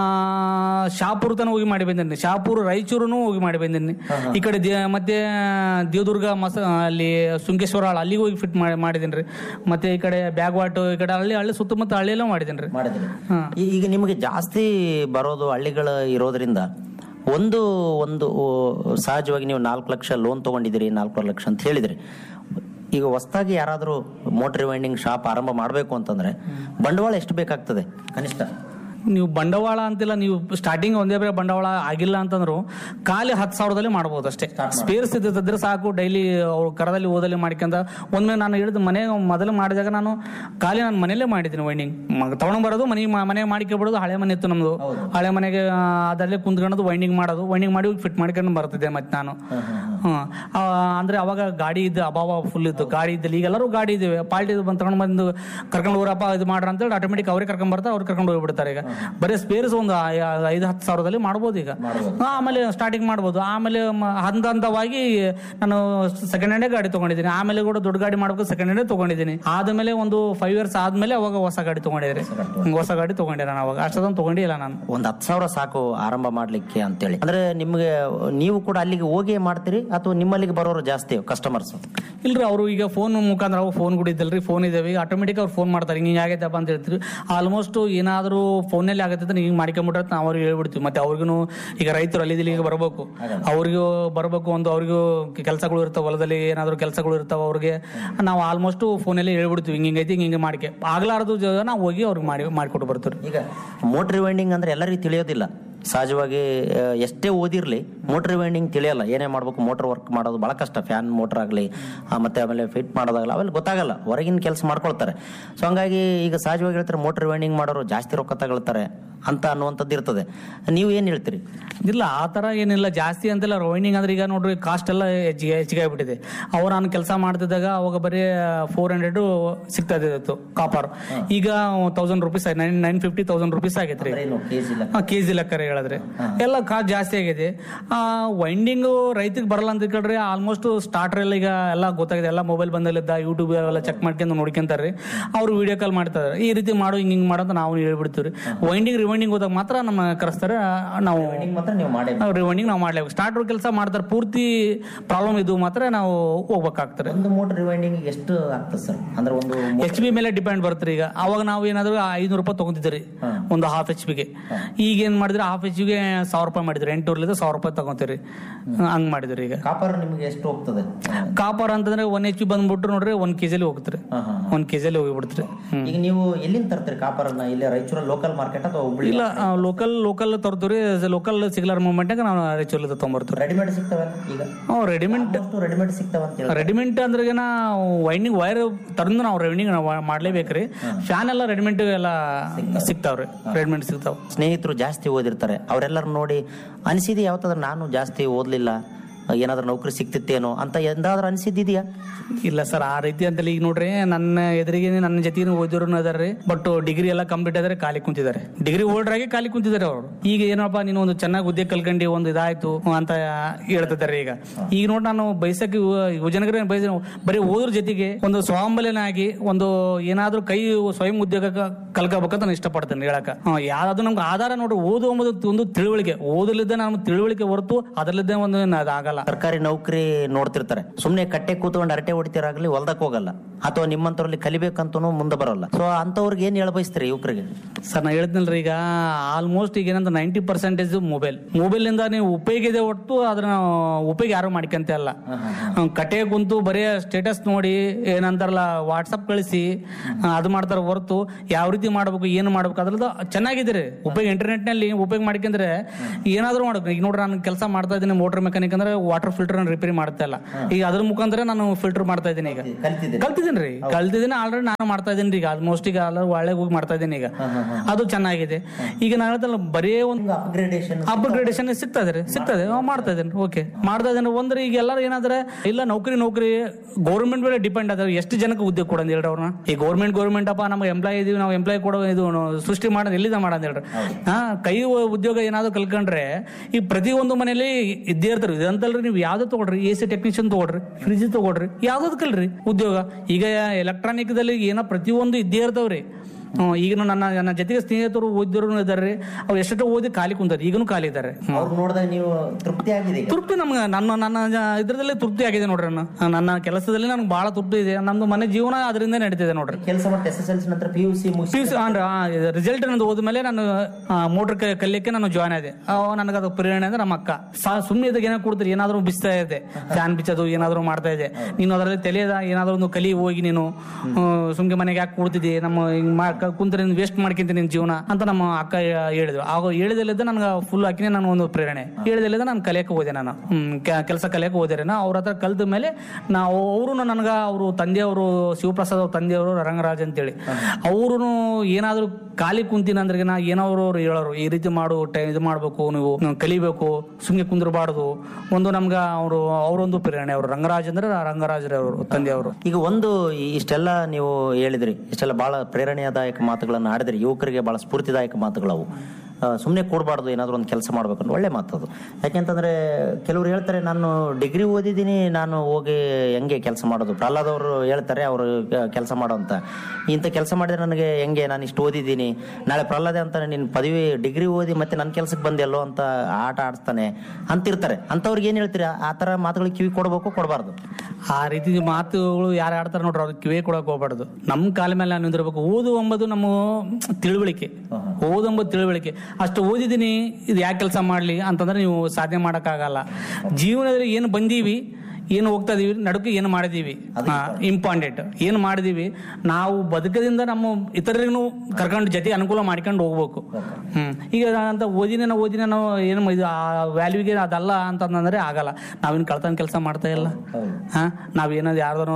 ಶಾಪುರ್ ತನ ಹೋಗಿ ಮಾಡಿ ಬಂದಿನಿ ಶಾಪುರ್ ರಾಯಚೂರುನು ಹೋಗಿ ಮಾಡಿ ಬಂದಿನಿ ಈ ಕಡೆ ದೇ- ಮತ್ತೆ ದೇವದುರ್ಗ ಮಸ ಅಲ್ಲಿ ಸುಂಕೇಶ್ವರ ಅಲ್ಲಿಗೆ ಹೋಗಿ ಫಿಟ್ ಮಾಡಿ ಮಾಡಿದ್ದೀನಿ ರೀ ಮತ್ತೆ ಈ ಕಡೆ ಬ್ಯಾಗ್ವಾಟ್ ಈ ಕಡೆ ಹಳ್ಳಿ ಹಳ್ಳಿ ಸುತ್ತಮುತ್ತ ಹಳ್ಳಿಯೆಲ್ಲ ಮಾಡಿದ್ದೀನಿ ರೀ ಮಾಡಿದ್ರಿ ಹಾ. ಈ- ಈಗ ನಿಮಗೆ ಜಾಸ್ತಿ ಬರೋದು ಹಳ್ಳಿಗಳು ಇರೋದ್ರಿಂದ ಒಂದು ಒಂದು ಓ, ಸಹಜವಾಗಿ ನೀವು ನಾಲ್ಕು ಲಕ್ಷ ಲೋನ್ ತಗೊಂಡಿದ್ದೀರಿ ನಾಲ್ಕು ಲಕ್ಷ ಅಂತ ಹೇಳಿದ್ರಿ ಈಗ ಹೊಸದಾಗಿ ಯಾರಾದರೂ ಮೋಟರ್ ವೈಂಡಿಂಗ್ ಶಾಪ್ ಆರಂಭ ಮಾಡಬೇಕು ಅಂತಂದ್ರೆ ಬಂಡವಾಳ ಎಷ್ಟು ಬೇಕಾಗ್ತದೆ ಕನಿಷ್ಠ ನೀವು ಬಂಡವಾಳ ಅಂತಿಲ್ಲ ನೀವು ಸ್ಟಾರ್ಟಿಂಗ್ ಒಂದೇ ಬೇರೆ ಬಂಡವಾಳ ಆಗಿಲ್ಲ ಅಂತಂದ್ರು ಖಾಲಿ ಹತ್ತು ಸಾವಿರದಲ್ಲಿ ಮಾಡ್ಬೋದು ಅಷ್ಟೇ ಸ್ಪೇರ್ಸ್ ಇದ್ದಿದ್ರೆ ಸಾಕು ಡೈಲಿ ಅವ್ರು ಕರದಲ್ಲಿ ಓದಲ್ಲಿ ಮಾಡ್ಕೊಂಡ ಒಮ್ಮೆ ನಾನು ಹೇಳಿದ ಮನೆ ಮೊದಲು ಮಾಡಿದಾಗ ನಾನು ಖಾಲಿ ನಾನು ಮನೇಲೇ ಮಾಡಿದ್ದೀನಿ ವೈಂಡಿಂಗ್ ತಗೊಂಡ್ ಬರೋದು ಮನೆ ಮನೆ ಮಾಡ್ಕೊಬಿಡೋದು ಹಳೆ ಮನೆ ಇತ್ತು ನಮ್ದು ಹಳೆ ಮನೆಗೆ ಆ, ಅದರಲ್ಲೇ ಕುಂತ್ಕೊಳ್ಳೋದು ವೈಂಡಿಂಗ್ ಮಾಡೋದು ವೈಂಡಿಂಗ್ ಮಾಡಿ ಫಿಟ್ ಮಾಡ್ಕೊಂಡು ಬರ್ತಿದ್ದೆ ಮತ್ತೆ ನಾನು ಹ್ಮ್ ಆ, ಅಂದ್ರೆ ಅವಾಗ ಗಾಡಿ ಇದ್ದು ಅಭಾವ ಫುಲ್ ಇತ್ತು ಗಾಡಿ ಇದ್ದಲ್ಲಿ ಈಗ ಎಲ್ಲರೂ ಗಾಡಿ ಇದ್ದೇವೆ ಪಾಲ್ಟಿ ಬಂದು ತಗೊಂಡ್ ಬಂದು ಕರ್ಕೊಂಡು ಹೋಗ್ರಪ್ಪ ಇದು ಮಾಡ್ರ ಅಂತೇಳಿ ಆಟೋಮೆಟಿಕ್ ಅವ್ರಿಗೆ ಕರ್ಕೊಂಡ್ ಬರ್ತಾರೆ ಅವ್ರು ಕರ್ಕೊಂಡು ಹೋಗ್ಬಿಡ್ತಾರೆ ಈಗ ಬರೀ ಸ್ಪೇರ್ಸ್ ಒಂದು ಐ- ಐದು ಹತ್ತು ಸಾವಿರದಲ್ಲಿ ಮಾಡ್ಬೋದು ಈಗ ಹಾ, ಆಮೇಲೆ ಸ್ಟಾರ್ಟಿಂಗ್ ಮಾಡ್ಬೋದು ಆಮೇಲೆ ಮ- ಹಂತ ಹಂತವಾಗಿ ನಾನು ಸೆಕೆಂಡ್ ಹ್ಯಾಂಡೇ ಗಾಡಿ ತಗೊಂಡಿದ್ದೀನಿ ಆಮೇಲೆ ಕೂಡ ದೊಡ್ಡ ಗಾಡಿ ಮಾಡ್ಬೇಕು ಸೆಕೆಂಡ್ ಹ್ಯಾಂಡೇ ತಗೊಂಡಿದ್ದೀನಿ ಆದ್ಮೇಲೆ ಒಂದು ಫೈವ್ ಇಯರ್ಸ್ ಆದ್ಮೇಲೆ ಅವಾಗ ಹೊಸ ಗಾಡಿ ತಗೊಂಡಿದ್ರಿ ಹೊಸ ಗಾಡಿ ತಗೊಂಡೆ ನಾನು ಅವಾಗ ಅಷ್ಟೊಂದು ತಗೊಂಡಿಲ್ಲ ನಾನು ಒಂದು ಹತ್ತು ಸಾವಿರ ಸಾಕು ಆರಂಭ ಮಾಡ್ಲಿಕ್ಕೆ ಅಂತೇಳಿ ಅಂದ್ರೆ ನಿಮ್ಗೆ ನೀವು ಕೂಡ ಅಲ್ಲಿಗೆ ಹೋಗಿ ಮಾಡ್ತೀರಿ ಅಥವಾ ನಿಮ್ಮಲ್ಲಿಗೆ ಬರೋರು ಜಾಸ್ತಿ ಕಸ್ಟಮರ್ಸ್ ಇಲ್ರಿ ಅವರು ಈಗ ಫೋನ್ ಮುಖಾಂತರ ಅವು ಫೋನ್ ಗುಡಿದ್ದಲ್ರಿ ಫೋನ್ ಇದಾವೆ ಆಟೋಮೆಟಿಕ್ ಅವ್ರು ಫೋನ್ ಮಾಡ್ತಾರೆ ಹಿಂಗೆ ಆಗೈತಪ್ಪ ಅಂತ ಹೇಳ್ತೀವಿ ಆಲ್ಮೋಸ್ಟ್ ಏನಾದರೂ ಫೋನಲ್ಲಿ ಆಗತ್ತೆ ಹಿಂಗೆ ಮಾಡ್ಕೊಂಬಿಟ್ರೆ ನಾವು ಅವ್ರಿಗೆ ಹೇಳ್ಬಿಡ್ತೀವಿ ಮತ್ತೆ ಅವ್ರಿಗೂ ಈಗ ರೈತರು ಅಲ್ಲಿ ಇಲ್ಲಿಗೆ ಬರಬೇಕು ಅವ್ರಿಗೂ ಬರಬೇಕು ಒಂದು ಅವ್ರಿಗೂ ಕೆಲಸಗಳು ಇರ್ತಾವೆ ಹೊಲದಲ್ಲಿ ಏನಾದರೂ ಕೆಲಸಗಳು ಇರ್ತಾವೆ ಅವ್ರಿಗೆ ನಾವು ಆಲ್ಮೋಸ್ಟ್ ಫೋನಲ್ಲಿ ಹೇಳ್ಬಿಡ್ತೀವಿ ಹಿಂಗೆ ಹಿಂಗೈತಿ ಹಿಂಗೆ ಹಿಂಗೆ ಮಾಡ್ಕೆ ಆಗ್ಲಾರ್ದು ಜ- ನಾವು ಹೋಗಿ ಅವ್ರಿಗೆ ಮಾಡಿ ಮಾಡಿಕೊಟ್ಟು ಬರ್ತೀವಿ ಈಗ ಮೋಟರ್ ರಿವೈಂಡಿಂಗ್ ಅಂದ್ರೆ ಎಲ್ಲರಿಗೂ ತಿಳಿಯೋದಿಲ್ಲ ಸಹಜವಾಗಿ ಆ, ಎಷ್ಟೇ ಓದಿರ್ಲಿ ಮೋಟರ್ ರಿವೈಂಡಿಂಗ್ ತಿಳಿಯಲ್ಲ ಏನೇ ಮಾಡ್ಬೇಕು ಮೋಟರ್ ವರ್ಕ್ ಮಾಡೋದು ಬಹಳ ಕಷ್ಟ ಫ್ಯಾನ್ ಮೋಟರ್ ಆಗಲಿ ಮತ್ತೆ ಆಮೇಲೆ ಫಿಟ್ ಮಾಡೋದಾಗಲ್ಲ ಅವೆಲ್ಲ ಗೊತ್ತಾಗಲ್ಲ ಹೊರಗಿನ ಕೆಲಸ ಮಾಡ್ಕೊಳ್ತಾರೆ ಸೊ ಹಂಗಾಗಿ ಈಗ ಸಹಜವಾಗಿ ಹೇಳ್ತಾರೆ ಮೋಟರ್ ರಿವೈಂಡಿಂಗ್ ಮಾಡೋರು ಜಾಸ್ತಿ ರೊಕ್ಕ ತಗೊಳ್ತಾರೆ ಅಂತ ಅನ್ನುವಂಥದ್ದು ಇರ್ತದೆ ನೀವು ಏನು ಹೇಳ್ತೀರಿ ಇಲ್ಲ ಆ ಥರ ಏನಿಲ್ಲ ಜಾಸ್ತಿ ಅಂತೆಲ್ಲ ರೈನಿಂಗ್ ಅಂದ್ರೆ ಈಗ ನೋಡ್ರಿ ಕಾಸ್ಟ್ ಎಲ್ಲ ಹೆಚ್ಚಿಗೆ ಹೆಚ್ಚಿಗೆ ಆಗ್ಬಿಟ್ಟಿದೆ ಅವಾಗ ನಾನು ಕೆಲಸ ಮಾಡ್ತಿದ್ದಾಗ ಅವಾಗ ಬರೀ ಫೋರ್ ಹಂಡ್ರೆಡ್ ಸಿಗ್ತಾ ಇತ್ತು ಕಾಪರ್ ಈಗ thousand rupees nine nine fifty thousand rupees ಆಗೈತೆ ರೀ ಏನು ಕೇಸ್ ಇಲ್ಲ ಕೆ ಜಿ ಲೆಕ್ಕರೆ ಹೇಳಿದ್ರೆ ಎಲ್ಲ ಕಾಸ್ಟ್ ಜಾಸ್ತಿ ಆಗಿದೆ ಆ ವೈಂಡಿಂಗ್ ರೈತಿಗೆ ಬರಲ್ಲ ಅಂತ ಕೇಳ್ರಿ ಆಲ್ಮೋಸ್ಟ್ ಸ್ಟಾರ್ಟರ್ ಎಲ್ಲ ಈಗ ಎಲ್ಲ ಗೊತ್ತಾಗಿದೆ ಎಲ್ಲ ಮೊಬೈಲ್ ಬಂದಲ್ಲಿದ್ದ ಯೂಟ್ಯೂಬ್ ಎಲ್ಲ ಚೆಕ್ ಮಾಡ್ಕೊಂಡು ನೋಡ್ಕೊಂತಾರೆ ಅವ್ರು ವಿಡಿಯೋ ಕಾಲ್ ಮಾಡ್ತಾರೆ ಈ ರೀತಿ ಮಾಡು ಹಿಂಗ್ ಹಿಂಗ್ ಮಾಡೋ ಅಂತ ನಾವು ಹೇಳ್ಬಿಡ್ತೀವಿ ರೀ ವೈಂಡಿಂಗ್ ರಿವೈಂಡಿಂಗ್ ಹೋದಾಗ ಮಾತ್ರ ನಮ್ಮ ಕರೆಸ್ತಾರೆ ನಾವು ರಿವೈಂಡಿಂಗ್ ಮಾತ್ರ ನೀವು ಮಾಡೇ ನಾವು ರಿವೈಂಡಿಂಗ್ ನಾವು ಮಾಡ್ಲೇಬೇಕು ಸ್ಟಾರ್ಟರ್ ಕೆಲಸ ಮಾಡ್ತಾರೆ ಪೂರ್ತಿ ಪ್ರಾಬ್ಲಮ್ ಇದು ಮಾತ್ರ ನಾವು ಹೋಗ್ಬೇಕಾಗ್ತಾರೆ ಒಂದು ಮೋಟರ್ ರಿವೈಂಡಿಂಗ್ ಎಷ್ಟು ಆಗ್ತದೆ ಸರ್ ಅಂದ್ರೆ ಒಂದು ಎಚ್ ಬಿ ಮೇಲೆ ಡಿಪೆಂಡ್ ಬರುತ್ತೆ ಈಗ ಅವಾಗ ನಾವು ಏನಾದ್ರು ಐನೂರು ರೂಪಾಯಿ ತಗೊಂತಿದ್ರಿ ಒಂದು ಹಾಫ್ ಎಚ್ ಬಿಗೆ ಈಗ ಏನ್ ಮಾಡಿದ್ರೆ ಹಾಫ್ ಎಚ್ ಬಿಗೆ ಸಾವಿರ ರೂಪಾಯಿ ಮಾಡಿದ್ರಿ ಎಂಟೂರ್ಲಿಂದ ಸಾವಿರ ರೂಪಾಯಿ ತಗೊಂತೀರಿ ಹಂಗ್ ಮಾಡಿದ್ರಿ ಈಗ ಕಾಪರ್ ನಿಮಗೆ ಎಷ್ಟು ಹೋಗ್ತದೆ ಕಾಪರ್ ಅಂತಂದ್ರೆ ಒನ್ ಎಚ್ ಪಿ ಬಂದ್ಬಿಟ್ರು ನೋಡ್ರಿ ಒಂದ್ ಕೆಜಿಲಿ ಹೋಗ್ತಾರೆ ಹಾ, ಹಾ, ಒಂದ್ ಕೆಜಿಲಿ ಹೋಗಿಬಿಡ್ತಾರೆ ಹ್ಮ್ ಈಗ ನೀವು ಎಲ್ಲಿಂದ ತರ್ತೀರಿ ಕಾಪರ್ನ ಇಲ್ಲೇ ರಾಯಚೂರಲ್ಲಿ ಲೋಕಲ್ ಮಾರ್ಕೆಟ್ ಅಥವಾ ಹುಬ್ಳಿ ಇಲ್ಲ ಲೋಕಲ್ ಲೋಕಲ್ ತರ್ತೀವಿ ಲೋಕಲ್ ಸಿಗ್ಲಾರ ಮೂಮೆಂಟ್ ನಾವು ರಾಯಚೂರಲ್ಲಿ ತೊಗೊಂಬರ್ತೀವಿ ರೆಡಿಮೇಡ್ ಸಿಗ್ತವೆ ಈಗ ಹ್ಞೂ ರೆಡಿಮೇಡ್ ರೆಡಿಮೇಡ್ ಸಿಗ್ತಾವ ಅಂತ ಹೇಳಿ ರೆಡಿಮೇಡ್ ಅಂದ್ರೆ ನಾವು ವೈಂಡಿಂಗ್ ವೈರ್ ತಂದು ನಾವು ರೆಡಿಮಿಂಗ್ ನಾವು ಮಾಡ್ಲೇಬೇಕ್ರಿ ಫ್ಯಾನ್ ಎಲ್ಲ ರೆಡಿಮೇಡ್ ಎಲ್ಲ ಸಿಗ್ತಾವ್ರಿ ರೆಡಿಮೇಡ್ ಸಿಗ್ತಾವ ಸ್ನೇಹಿತರು ಜಾಸ್ತಿ ಓದಿರ್ತಾರೆ ಅವರೆಲ್ಲರೂ ನೋಡಿ ಅನಿಸಿದೆ ಯಾವತ್ತಾದ್ರೂ ನಾನು ಜಾಸ್ತಿ ಓದ್ಲಿಲ್ಲ ಏನಾದ್ರೂ ನೌಕರಿ ಸಿಕ್ತಿತ್ತೇನೋ ಅಂತ ಎಂದಾದ್ರೂ ಅನಿಸಿದ್ದಿದೆಯಾ ಇಲ್ಲ ಸರ್ ಆ ರೀತಿ ಅಂತಲ್ಲ ಈಗ ನೋಡ್ರಿ ನನ್ನ ಎದುರಿಗೆ ನನ್ನ ಜೊತೆಗೆ ಓದಿರೋರು ಅದಾರ್ರಿ ಬಟ್ ಡಿಗ್ರಿ ಎಲ್ಲ ಕಂಪ್ಲೀಟ್ ಆದ್ರೆ ಖಾಲಿ ಕುಂತಿದ್ದಾರೆ ಡಿಗ್ರಿ ಆಗಿ ಖಾಲಿ ಕುಂತಿದ್ದಾರೆ ಅವರು ಈಗ ಏನಪ್ಪ ನೀನು ಒಂದು ಚೆನ್ನಾಗಿ ಉದ್ಯೋಗ ಕಲ್ಕಂಡಿ ಒಂದು ಇದಾಯ್ತು ಅಂತ ಹೇಳ್ತಿದ್ದಾರೆ ಈಗ ಈಗ ನೋಡಿ ನಾನು ಬಯಸಕ್ಕೆ ಯುವಜನಗರ ಬಯಸ ಬರೀ ಓದ್ರ ಜೊತೆಗೆ ಒಂದು ಸ್ವಾವಲಂಬನೆಯಾಗಿ ಒಂದು ಏನಾದ್ರೂ ಕೈ ಸ್ವಯಂ ಉದ್ಯೋಗ ಕಲ್ಕೋಬೇಕಂತ ನಾನು ಇಷ್ಟಪಡ್ತೇನೆ ಹೇಳಕ ಯಾವ್ದಾದ್ರು ನಮ್ಗೆ ಆಧಾರ ನೋಡ್ರಿ ಓದು ಎಂಬುದು ಒಂದು ತಿಳುವಳಿಕೆ ಓದಲಿದ್ದ ನಮ್ಗೆ ತಿಳುವಳಿಕೆ ಹೊರತು ಅದರಲ್ಲಿದ್ದ ಒಂದು ಏನ್ ಅದಾಗಲ್ಲ ಸರ್ಕಾರಿ ನೌಕರಿ ನೋಡ್ತಿರ್ತಾರೆ ಸುಮ್ನೆ ಕಟ್ಟೆ ಕೂತ್ಕೊಂಡು ಅರಟೆ ಹೊಡಿತಿರಾಗ್ಲಿ ಹೊಲ್ದಕ್ ಹೋಗಲ್ಲ ಅಥವಾ ನಿಮ್ಮಂತವ್ರಲ್ಲಿ ಕಲಿಬೇಕಂತನೂ ಮುಂದೆ ಬರೋಲ್ಲ ಸೊ ಅಂತವ್ರಿಗೆ ಏನ್ ಹೇಳ ಬಯಸ್ತೀರಿ ಯುವಕರಿಗೆ ಸರ್ ನಾ ಹೇಳಿದ್ನಲ್ರಿ ಈಗ ಆಲ್ಮೋಸ್ಟ್ ಈಗ ಏನಂತ ನೈಂಟಿ ಪರ್ಸೆಂಟೇಜ್ ಮೊಬೈಲ್ ಮೊಬೈಲ್ ಇಂದ ನೀವು ಉಪಯೋಗ ಇದೆ ಒಟ್ಟು ಅದನ್ನ ಉಪಯೋಗ ಯಾರು ಮಾಡ್ಕೊಂತ ಇಲ್ಲ ಕಟೆ ಕುಂತು ಬರೀ ಸ್ಟೇಟಸ್ ನೋಡಿ ಏನಂತಾರಲ್ಲ ವಾಟ್ಸಪ್ ಕಳಿಸಿ ಆ, ಅದು ಮಾಡ್ತಾರೆ ಹೊರತು ಯಾವ ರೀತಿ ಮಾಡ್ಬೇಕು ಏನು ಮಾಡ್ಬೇಕು ಅದ್ರದ್ದು ಚೆನ್ನಾಗಿದೆ ರೀ ಉಪಯೋಗ ಇಂಟರ್ನೆಟ್ ನಲ್ಲಿ ಉಪಯೋಗ ಮಾಡ್ಕೊಂಡ್ರೆ ಏನಾದ್ರೂ ಮಾಡ್ಬೇಕು ಈಗ ನೋಡ್ರಿ ನಾನು ಕೆಲಸ ಮಾಡ್ತಾ ಇದ್ದೀನಿ ಮೋಟರ್ ಮೆಕ್ಯಾನಿಕ್ ಅಂದ್ರೆ ವಾಟರ್ ಫಿಲ್ಟರ್ ರಿಪೇರಿ ಮಾಡ್ತಾ ಇಲ್ಲ ಈಗ ಅದ್ರ ಮುಖಾಂತರ ನಾನು ಫಿಲ್ಟರ್ ಮಾಡ್ತಾ ಇದ್ದೀನಿ ಈಗ ಕಲ್ತಿದ್ದೆ ಕಲ್ತಿದ್ದೀನಿ ರೀ ಕಲ್ತಿದ್ದೀನಿ ಆಲ್ರೆಡಿ ನಾನು ಮಾಡ್ತಾ ಇದ್ದೀನಿ ಈಗ ಆಲ್ಮೋಸ್ಟ್ ಈಗ ಒಳ್ಳೆ ಹೋಗಿ ಮಾಡ್ತಾ ಇದ್ದೀನಿ ಈಗ ಅದು ಚೆನ್ನಾಗಿದೆ ಈಗ ನಾನು ಹೇಳ್ದಲ್ಲ ಬರೀ ಒಂದು ಅಪ್ಗ್ರೇಡೇಷನ್ ಅಪ್ಗ್ರೇಡೇಷನ್ ಸಿಗ್ತಾ ಇದೆ ಸಿಗ್ತದೆ ಹ್ಮ್, ಮಾಡ್ತಾ ಇದ್ದೀನಿ ಓಕೆ ಮಾಡ್ತಾ ಇದ್ದೀನಿ ಒಂದ್ರೆ ಈಗ ಎಲ್ಲರೂ ಏನಾದ್ರೆ ಇಲ್ಲ ನೌಕರಿ ನೌಕರಿ ಗೌರ್ಮೆಂಟ್ ಮೇಲೆ ಡಿಪೆಂಡ್ ಅದ ಎಷ್ಟು ಜನಕ್ಕೆ ಉದ್ಯೋಗ ಕೊಡಂತ ಹೇಳ್ರಿ ಅವ್ರನ್ನ ಈ ಗೌರ್ಮೆಂಟ್ ಗೌರ್ಮೆಂಟ್ ಅಪ್ಪ ನಮ್ಗೆ ಎಂಪ್ಲಾಯ್ ಇದೀವಿ ನಾವು ಎಂಪ್ಲಾಯ್ ಕೊಡೋ ಇದು ಸೃಷ್ಟಿ ಮಾಡೋದು ಎಲ್ಲಿಂದ ಮಾಡೋದು ಹೇಳ್ರಿ ಹಾ ಕೈ ಉದ್ಯೋಗ ಏನಾದ್ರು ಕಲ್ಕೊಂಡ್ರೆ ಈ ಪ್ರತಿ ಒಂದು ಮನೇಲಿ ಇದ್ದೇ ಇರ್ತಾರೆ ಇದಂತಲ್ರಿ ನೀವು ಯಾವ್ದು ತಗೊಳ್ರಿ ಎ ಸಿ ಟೆಕ್ನಿಷಿಯನ್ ತಗೊಳ್ರಿ ಫ್ರಿಜ್ ತಗೊಳ್ರಿ ಯಾವ್ದು ಕಲ್ರಿ ಉದ್ಯೋಗ ಈಗ ಎಲೆಕ್ಟ್ರಾನಿಕ್ ದಲ್ಲಿ ಏನೋ ಪ್ರತಿಯೊಂದು ಇದ್ದೇ ಇರ್ತಾವ್ರಿ ಹ್ಮ್, ಈಗನು ನನ್ನ ನನ್ನ ಜೊತೆಗೆ ಸ್ನೇಹಿತರು ಓದಿದ್ರು ಇದಾರೆ ಅವ್ರು ಎಷ್ಟೋ ಓದಿ ಖಾಲಿ ಕುಂತಾರೆ ಈಗನು ಖಾಲಿ ಇದ್ದಾರೆ ಅವ್ರು ನೋಡಿದಾಗ ನೀವು ತೃಪ್ತಿ ಆಗಿದೆ ಈಗ ತೃಪ್ತಿ ನಮ್ಗೆ ನನ್ನ ನನ್ನ ಜ- ಇದ್ರದಲ್ಲೇ ತೃಪ್ತಿ ಆಗಿದೆ ನೋಡ್ರಿ ನಾನು ನನ್ನ ಕೆಲಸದಲ್ಲಿ ನನಗೆ ಬಹಳ ತೃಪ್ತಿ ಇದೆ ನಮ್ದು ಮನೆ ಜೀವನ ಅದರಿಂದ ನಡೀತಿದೆ ನೋಡ್ರಿ ಕೆಲಸ ಮತ್ತೆ ಎಸ್ ಎಸ್ ಎಲ್ ಸಿ ನಂತರ ಪಿ ಯು ಸಿ ಮುಗಿಸಿ ಪಿ ಯು ರಿಸಲ್ಟ್ ನಂದು ಹೋದ್ಮೇಲೆ ನಾನು ಮೋಟರ್ ಕಲಿಯಕ್ಕೆ ನಾನು ಜಾಯ್ನ್ ಆದೆ ನನಗೆ ಅದು ಪ್ರೇರಣೆ ಅಂದ್ರೆ ನಮ್ಮ ಅಕ್ಕ ಸುಮ್ಮನೆ ಇದ್ದಾಗ ಏನೋ ಕೊಡ್ತಾರೆ ಏನಾದ್ರು ಬಿಸ್ತಾ ಇದೆ ಫ್ಯಾನ್ ಬಿಚ್ಚೋದು ಏನಾದ್ರು ಮಾಡ್ತಾ ಇದೆ ನೀನು ಅದರಲ್ಲಿ ತಲೆಯದ ಏನಾದ್ರು ಒಂದು ಕಲಿ ಹೋಗಿ ನೀನು ಸುಮ್ಗೆ ಮನೆಗೆ ಯಾಕೆ ಕೊಡ್ತಿದ್ದಿ ನಮ್ಮ ಹಿಂಗ್ ಮಾ- ಕ- ಕುಂತ್ರೆ ವೇಸ್ಟ್ ಮಾಡ್ಕೊಂತೀನಿ ನಿನ್ ಜೀವನ ಅಂತ ನಮ್ಮ ಅಕ್ಕ ಹೇಳಿದ್ರು ಆಗ ಹೇಳಿದಲ್ಲಿದ್ದ ನನಗೆ ಫುಲ್ ಹಾಕಿನೇ ನಾನು ಒಂದು ಪ್ರೇರಣೆ ಹೇಳಿದಲ್ಲಿದ್ದ ನಾನು ಕಲಿಯಕ್ಕೆ ಹೋದೆ ನಾನು ಕೆಲಸ ಕಲಿಯಕ್ಕೆ ಹೋದೆ ನಾ ಅವ್ರ ಹತ್ರ ಕಲ್ತ ಮೇಲೆ ನಾವು ಅವರು ನನಗ ಅವರು ತಂದೆಯವರು ಶಿವಪ್ರಸಾದ್ ಅವ್ರ ತಂದೆಯವರು ರಂಗರಾಜ್ ಅಂತೇಳಿ ಅವರು ಏನಾದ್ರು ಖಾಲಿ ಕುಂತೀನಿ ಅಂದ್ರೆ ನಾ ಏನಾದ್ರು ಅವ್ರು ಹೇಳೋರು ಈ ರೀತಿ ಮಾಡು ಟೈ- ಇದು ಮಾಡ್ಬೇಕು ನೀವು ನೀವು ಕಲಿಬೇಕು ಸುಮ್ನೆ ಕುಂದ್ರಬಾರ್ದು ಒಂದು ನಮ್ಗ ಅವರು ಅವರೊಂದು ಪ್ರೇರಣೆ ಅವರು ರಂಗರಾಜ್ ಅಂದ್ರೆ ರಂಗರಾಜ್ರೆ ಅವರು ತಂದೆಯವರು ಈಗ ಒಂದು ಈ- ಇಷ್ಟೆಲ್ಲ ನೀವು ಹೇಳಿದ್ರಿ ಇಷ್ಟೆಲ್ಲ ಬಹಳ ಪ್ರೇರಣೆದಾಯಕ ಮಾತುಗಳನ್ನು ಆಡಿದ್ರಿ ಯುವಕರಿಗೆ ಬಹಳ ಸ್ಫೂರ್ತಿದಾಯಕ ಮಾತುಗಳವು ಸುಮ್ಮನೆ ಕೂಡಬಾರ್ದು ಏನಾದರೂ ಒಂದು ಕೆಲಸ ಮಾಡ್ಬೇಕು ಅಂತ ಒಳ್ಳೆ ಮಾತದು ಯಾಕೆಂತಂದ್ರೆ ಕೆಲವರು ಹೇಳ್ತಾರೆ ನಾನು ಡಿಗ್ರಿ ಓದಿದ್ದೀನಿ ನಾನು ಹೋಗಿ ಹೆಂಗೆ ಕೆಲಸ ಮಾಡೋದು ಪ್ರಹ್ಲಾದ್ ಅವರು ಹೇಳ್ತಾರೆ ಅವರು ಕೆಲಸ ಮಾಡೋ ಅಂತ ಇಂಥ ಕೆಲಸ ಮಾಡಿದ್ರೆ ನನಗೆ ಹೆಂಗೆ ನಾನು ಇಷ್ಟು ಓದಿದ್ದೀನಿ ನಾಳೆ ಪ್ರಹ್ಲಾದೆ ಅಂತಾನೆ ನೀನು ಪದವಿ ಡಿಗ್ರಿ ಓದಿ ಮತ್ತೆ ನನ್ನ ಕೆಲಸಕ್ಕೆ ಬಂದೆಲ್ಲೋ ಅಂತ ಆಟ ಆಡಿಸ್ತಾನೆ ಅಂತಿರ್ತಾರೆ ಅಂಥವ್ರಿಗೆ ಏನು ಹೇಳ್ತೀರಾ ಆ ಥರ ಮಾತುಗಳಿಗೆ ಕಿವಿ ಕೊಡಬೇಕು ಕೊಡಬಾರ್ದು ಆ ರೀತಿ ಮಾತುಗಳು ಯಾರು ಆಡ್ತಾರೆ ನೋಡ್ರಿ ಅವ್ರಿಗೆ ಕಿವೇ ಕೊಡಕ್ ಹೋಗ್ಬಾರ್ದು ನಮ್ಮ ಕಾಲ ಮೇಲೆ ನಾನು ನಿಂದಿರ್ಬೇಕು ಓದು ಎಂಬುದು ನಮ್ಮ ತಿಳುವಳಿಕೆ ಓದು ಎಂಬುದು ತಿಳುವಳಿಕೆ ಅಷ್ಟು ಓದಿದ್ದೀನಿ ಇದು ಯಾಕೆ ಕೆಲಸ ಮಾಡಲಿ ಅಂತಂದ್ರೆ ನೀವು ಸಾಧನೆ ಮಾಡೋಕ್ಕಾಗಲ್ಲ ಜೀವನದಲ್ಲಿ ಏನು ಬಂದೀವಿ ಏನು ಹೋಗ್ತಾ ಇದೀವಿ ನಡುಕೆ ಏನು ಮಾಡಿದೀವಿ ಇಂಪಾರ್ಟೆಂಟ್ ಏನು ಮಾಡಿದೀವಿ ನಾವು ಬದುಕದಿಂದ ನಮ್ಮ ಇತರರಿಗೂ ಕರ್ಕೊಂಡು ಜೊತೆ ಅನುಕೂಲ ಮಾಡ್ಕೊಂಡು ಹೋಗ್ಬೇಕು ಹ್ಮ್ ಈಗ ಅಂತ ಓದಿನ ನಾವು ಓದಿನ ನಾವು ಏನು ಇದು ಆ ವ್ಯಾಲ್ಯೂಗೆ ಅದಲ್ಲ ಅಂತಂದ್ರೆ ಆಗಲ್ಲ ನಾವೇನು ಕಳ್ತನ ಕೆಲಸ ಮಾಡ್ತಾ ಇಲ್ಲ ಹಾ ನಾವೇನಾದ್ರು ಯಾರ್ದಾರು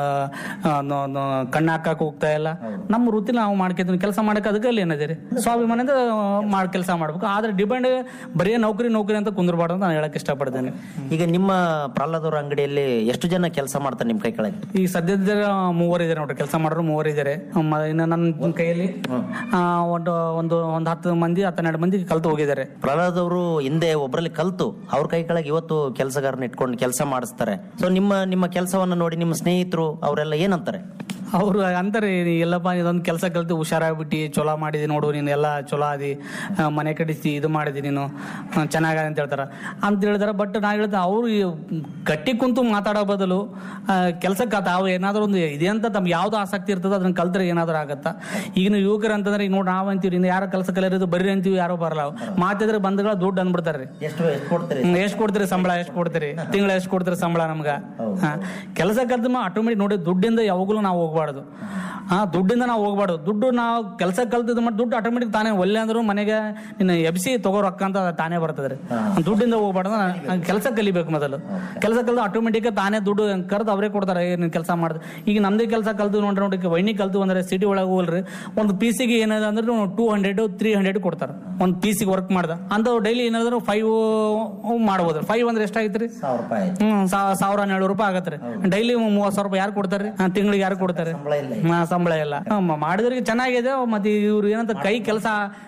ಕಣ್ಣು ಹಾಕಕ್ ಹೋಗ್ತಾ ಇಲ್ಲ ನಮ್ಮ ವೃತ್ತಿ ನಾವು ಮಾಡ್ಕೊತೀವಿ ಕೆಲಸ ಮಾಡಕ್ಕೆ ಅದಕ್ಕೆ ಅಲ್ಲಿ ಏನದಿರಿ ಸ್ವಾಭಿಮಾನದಿಂದ ಮಾಡಿ ಕೆಲಸ ಮಾಡ್ಬೇಕು ಆದ್ರೆ ಡಿಪೆಂಡ್ ಬರೀ ನೌಕರಿ ನೌಕರಿ ಅಂತ ಕುಂದ್ರಬಾರ್ದು ಅಂತ ನಾನು ಹೇಳಕ್ ಇಷ್ಟಪಡ್ತೇನೆ ಈಗ ನಿಮ್ಮ ಪ್ರಹ್ಲಾದ್ ಅವ್ರ ಅಂಗಡಿಯಲ್ಲಿ ಎಷ್ಟು ಜನ ಕೆಲಸ ಮಾಡ್ತಾರೆ ನಿಮ್ಮ ಕೈ ಕೆಳಗೆ ಈ ಸದ್ಯದ ಮೂವರು ಇದ್ದಾರೆ ನೋಡ್ರಿ ಕೆಲಸ ಮಾಡೋರು ಮೂವರು ಇದ್ದಾರೆ ಮ- ಇನ್ನು ನನ್ನ ಕೈಯಲ್ಲಿ ಆ, ಒಂದು ಒಂದು ಒಂದು ಹತ್ತು ಮಂದಿ ಹತ್ತೆರಡು ಮಂದಿ ಕಲ್ತು ಹೋಗಿದ್ದಾರೆ ಪ್ರಹ್ಲಾದ್ ಅವರು ಹಿಂದೆ ಒಬ್ಬರಲ್ಲಿ ಕಲ್ತು ಅವ್ರ ಕೈ ಕೆಳಗೆ ಇವತ್ತು ಕೆಲಸಗಾರನ ಇಟ್ಕೊಂಡು ಕೆಲಸ ಮಾಡಿಸ್ತಾರೆ ಸೊ ನಿಮ್ಮ ನಿಮ್ಮ ಕೆಲಸವನ್ನ ನೋಡಿ ನಿಮ್ಮ ಸ್ನೇಹಿತರು ಅವರೆಲ್ಲ ಏನಂತಾರೆ ಅವರು ಅಂತಾರೆ ನೀ ಎಲ್ಲಪ್ಪ ಇದೊಂದು ಕೆಲಸ ಕಲ್ತು ಹುಷಾರಾಗ್ಬಿಟ್ಟು ಚಲೋ ಮಾಡಿದಿ ನೋಡು ನೀನು ಎಲ್ಲ ಚಲೋ ಆದಿ ಆ, ಮನೆ ಕಟ್ಟಿಸಿ ಇದು ಮಾಡಿದಿ ನೀನು ಆ, ಚೆನ್ನಾಗದ ಅಂತ ಹೇಳ್ತಾರ ಅಂತ ಹೇಳ್ತಾರೆ ಬಟ್ ನಾ ಹೇಳ್ತಾ ಅವರು ಗಟ್ಟಿ ಕುಂತು ಮಾತಾಡೋ ಬದಲು ಕೆಲಸಕ್ಕೆ ತಾವು ಏನಾದರೂ ಒಂದು ಇದೆ ಅಂತ ತಮ್ಗೆ ಯಾವ್ದು ಆಸಕ್ತಿ ಇರ್ತದೋ ಅದನ್ನ ಕಲ್ತ್ರೆ ಏನಾದರೂ ಆಗತ್ತಾ ಈಗಿನ ಯುವಕರು ಅಂತಂದ್ರೆ ಈಗ ನೋಡಿ ನಾವು ಅಂತೀವಿ ಇನ್ನು ಯಾರೋ ಕೆಲಸ ಕಲಿಯೋದು ಬರ್ರಿ ಅಂತೀವಿ ಯಾರೋ ಬರಲ್ಲ ಮಾತಿದ್ರೆ ಬಂದ್ಗಳ ದುಡ್ಡು ಅಂದ್ಬಿಡ್ತಾರೆ ಎಷ್ಟು ಎಷ್ಟು ಕೊಡ್ತೀರಿ ಹ್ಮ್, ಎಷ್ಟ್ ಕೊಡ್ತೀರಿ ಸಂಬಳ ಎಷ್ಟ್ ಕೊಡ್ತೀರಿ ತಿಂಗಳ ಎಷ್ಟ್ ಕೊಡ್ತೀರಿ ಸಂಬಳ ನಮ್ಗ ಹಾ. ಕೆಲಸ ಕಲ್ತ ಆಟೋಮೆಟಿಕ್ ನೋಡಿ ದುಡ್ಡಿಂದ ಯಾವಾಗಲೂ ನಾವು ಹೋಗ್ಬಾರ್ದು ಹಾ ದುಡ್ಡಿಂದ ನಾವು ಹೋಗ್ಬಾರ್ದು ದುಡ್ಡು ನಾವು ಕೆಲಸ ಕಲ್ತಿದ್ ಮಾಡಿ ದುಡ್ಡು ಆಟೋಮೆಟಿಕ್ ತಾನೇ ಒಲ್ಲೆ ಅಂದ್ರು ಮನೆಗೆ ನಿನ್ನ ಎಬ್ಸಿ ತಗೋ ರೊಕ್ಕ ಅಂತ ತಾನೇ ಬರ್ತದ್ರಿ ದುಡ್ಡಿಂದ ಹೋಗ್ಬಾರ್ದು ಕೆಲಸ ಕಲಿಬೇಕು ಮೊದಲು ಕೆಲಸ ಕಲ್ತು ಆಟೋಮೆಟಿಕ್ ತಾನೇ ದುಡ್ಡು ಕರೆದು ಅವರೇ ಕೊಡ್ತಾರೆ ಏ, ನೀನ್ ಕೆಲಸ ಮಾಡಿದ್ರೆ ಈಗ ನಮ್ದೇ ಕೆಲಸ ಕಲ್ತು ನೋಡ್ರಿ ನೋಡಿ ವೈನಿ ಕಲ್ತು ಅಂದ್ರೆ ಸಿಟಿ ಒಳಗೆ ಹೋಲ್ರಿ ಒಂದು ಪೀಸಿಗೆ ಏನಾದ ಅಂದ್ರೆ ಟೂ ಹಂಡ್ರೆಡ್ ತ್ರೀ ಹಂಡ್ರೆಡ್ ಕೊಡ್ತಾರೆ ಒಂದು ಪೀಸಿಗೆ ವರ್ಕ್ ಮಾಡ್ದ ಅಂತ ಡೈಲಿ ಏನಾದ್ರು ಫೈವ್ ಮಾಡ್ಬೋದು ಫೈವ್ ಅಂದ್ರೆ ಎಷ್ಟಾಗೈತ್ರಿ ಸಾವಿರ ರೂಪಾಯಿ ಆಯ್ತು. ಹ್ಮ್ ಸಾ- ಸಾವಿರ ಹನ್ನೆರಡು ರೂಪಾಯಿ ಆಗತ್ರಿ ಡೈಲಿ ಮೂವತ್ ಸಾವಿರ ರೂಪಾಯಿ ಯಾರು ಕೊಡ್ತಾರೆ ತಿಂಗಳಿಗೆ ಯಾರು ಕೊಡ್ತಾರೆ ಸಂಬಳ ಇಲ್ಲ ಹಾ, ಸಂಬಳ ಇಲ್ಲ ಹ್ಮ್, ಮಾಡಿದ್ರಿಗೆ ಚೆನ್ನಾಗಿದೆ ಮತ್ತೆ ಇವ್ರು ಏನಂತ ಕೈ ಕೆಲಸ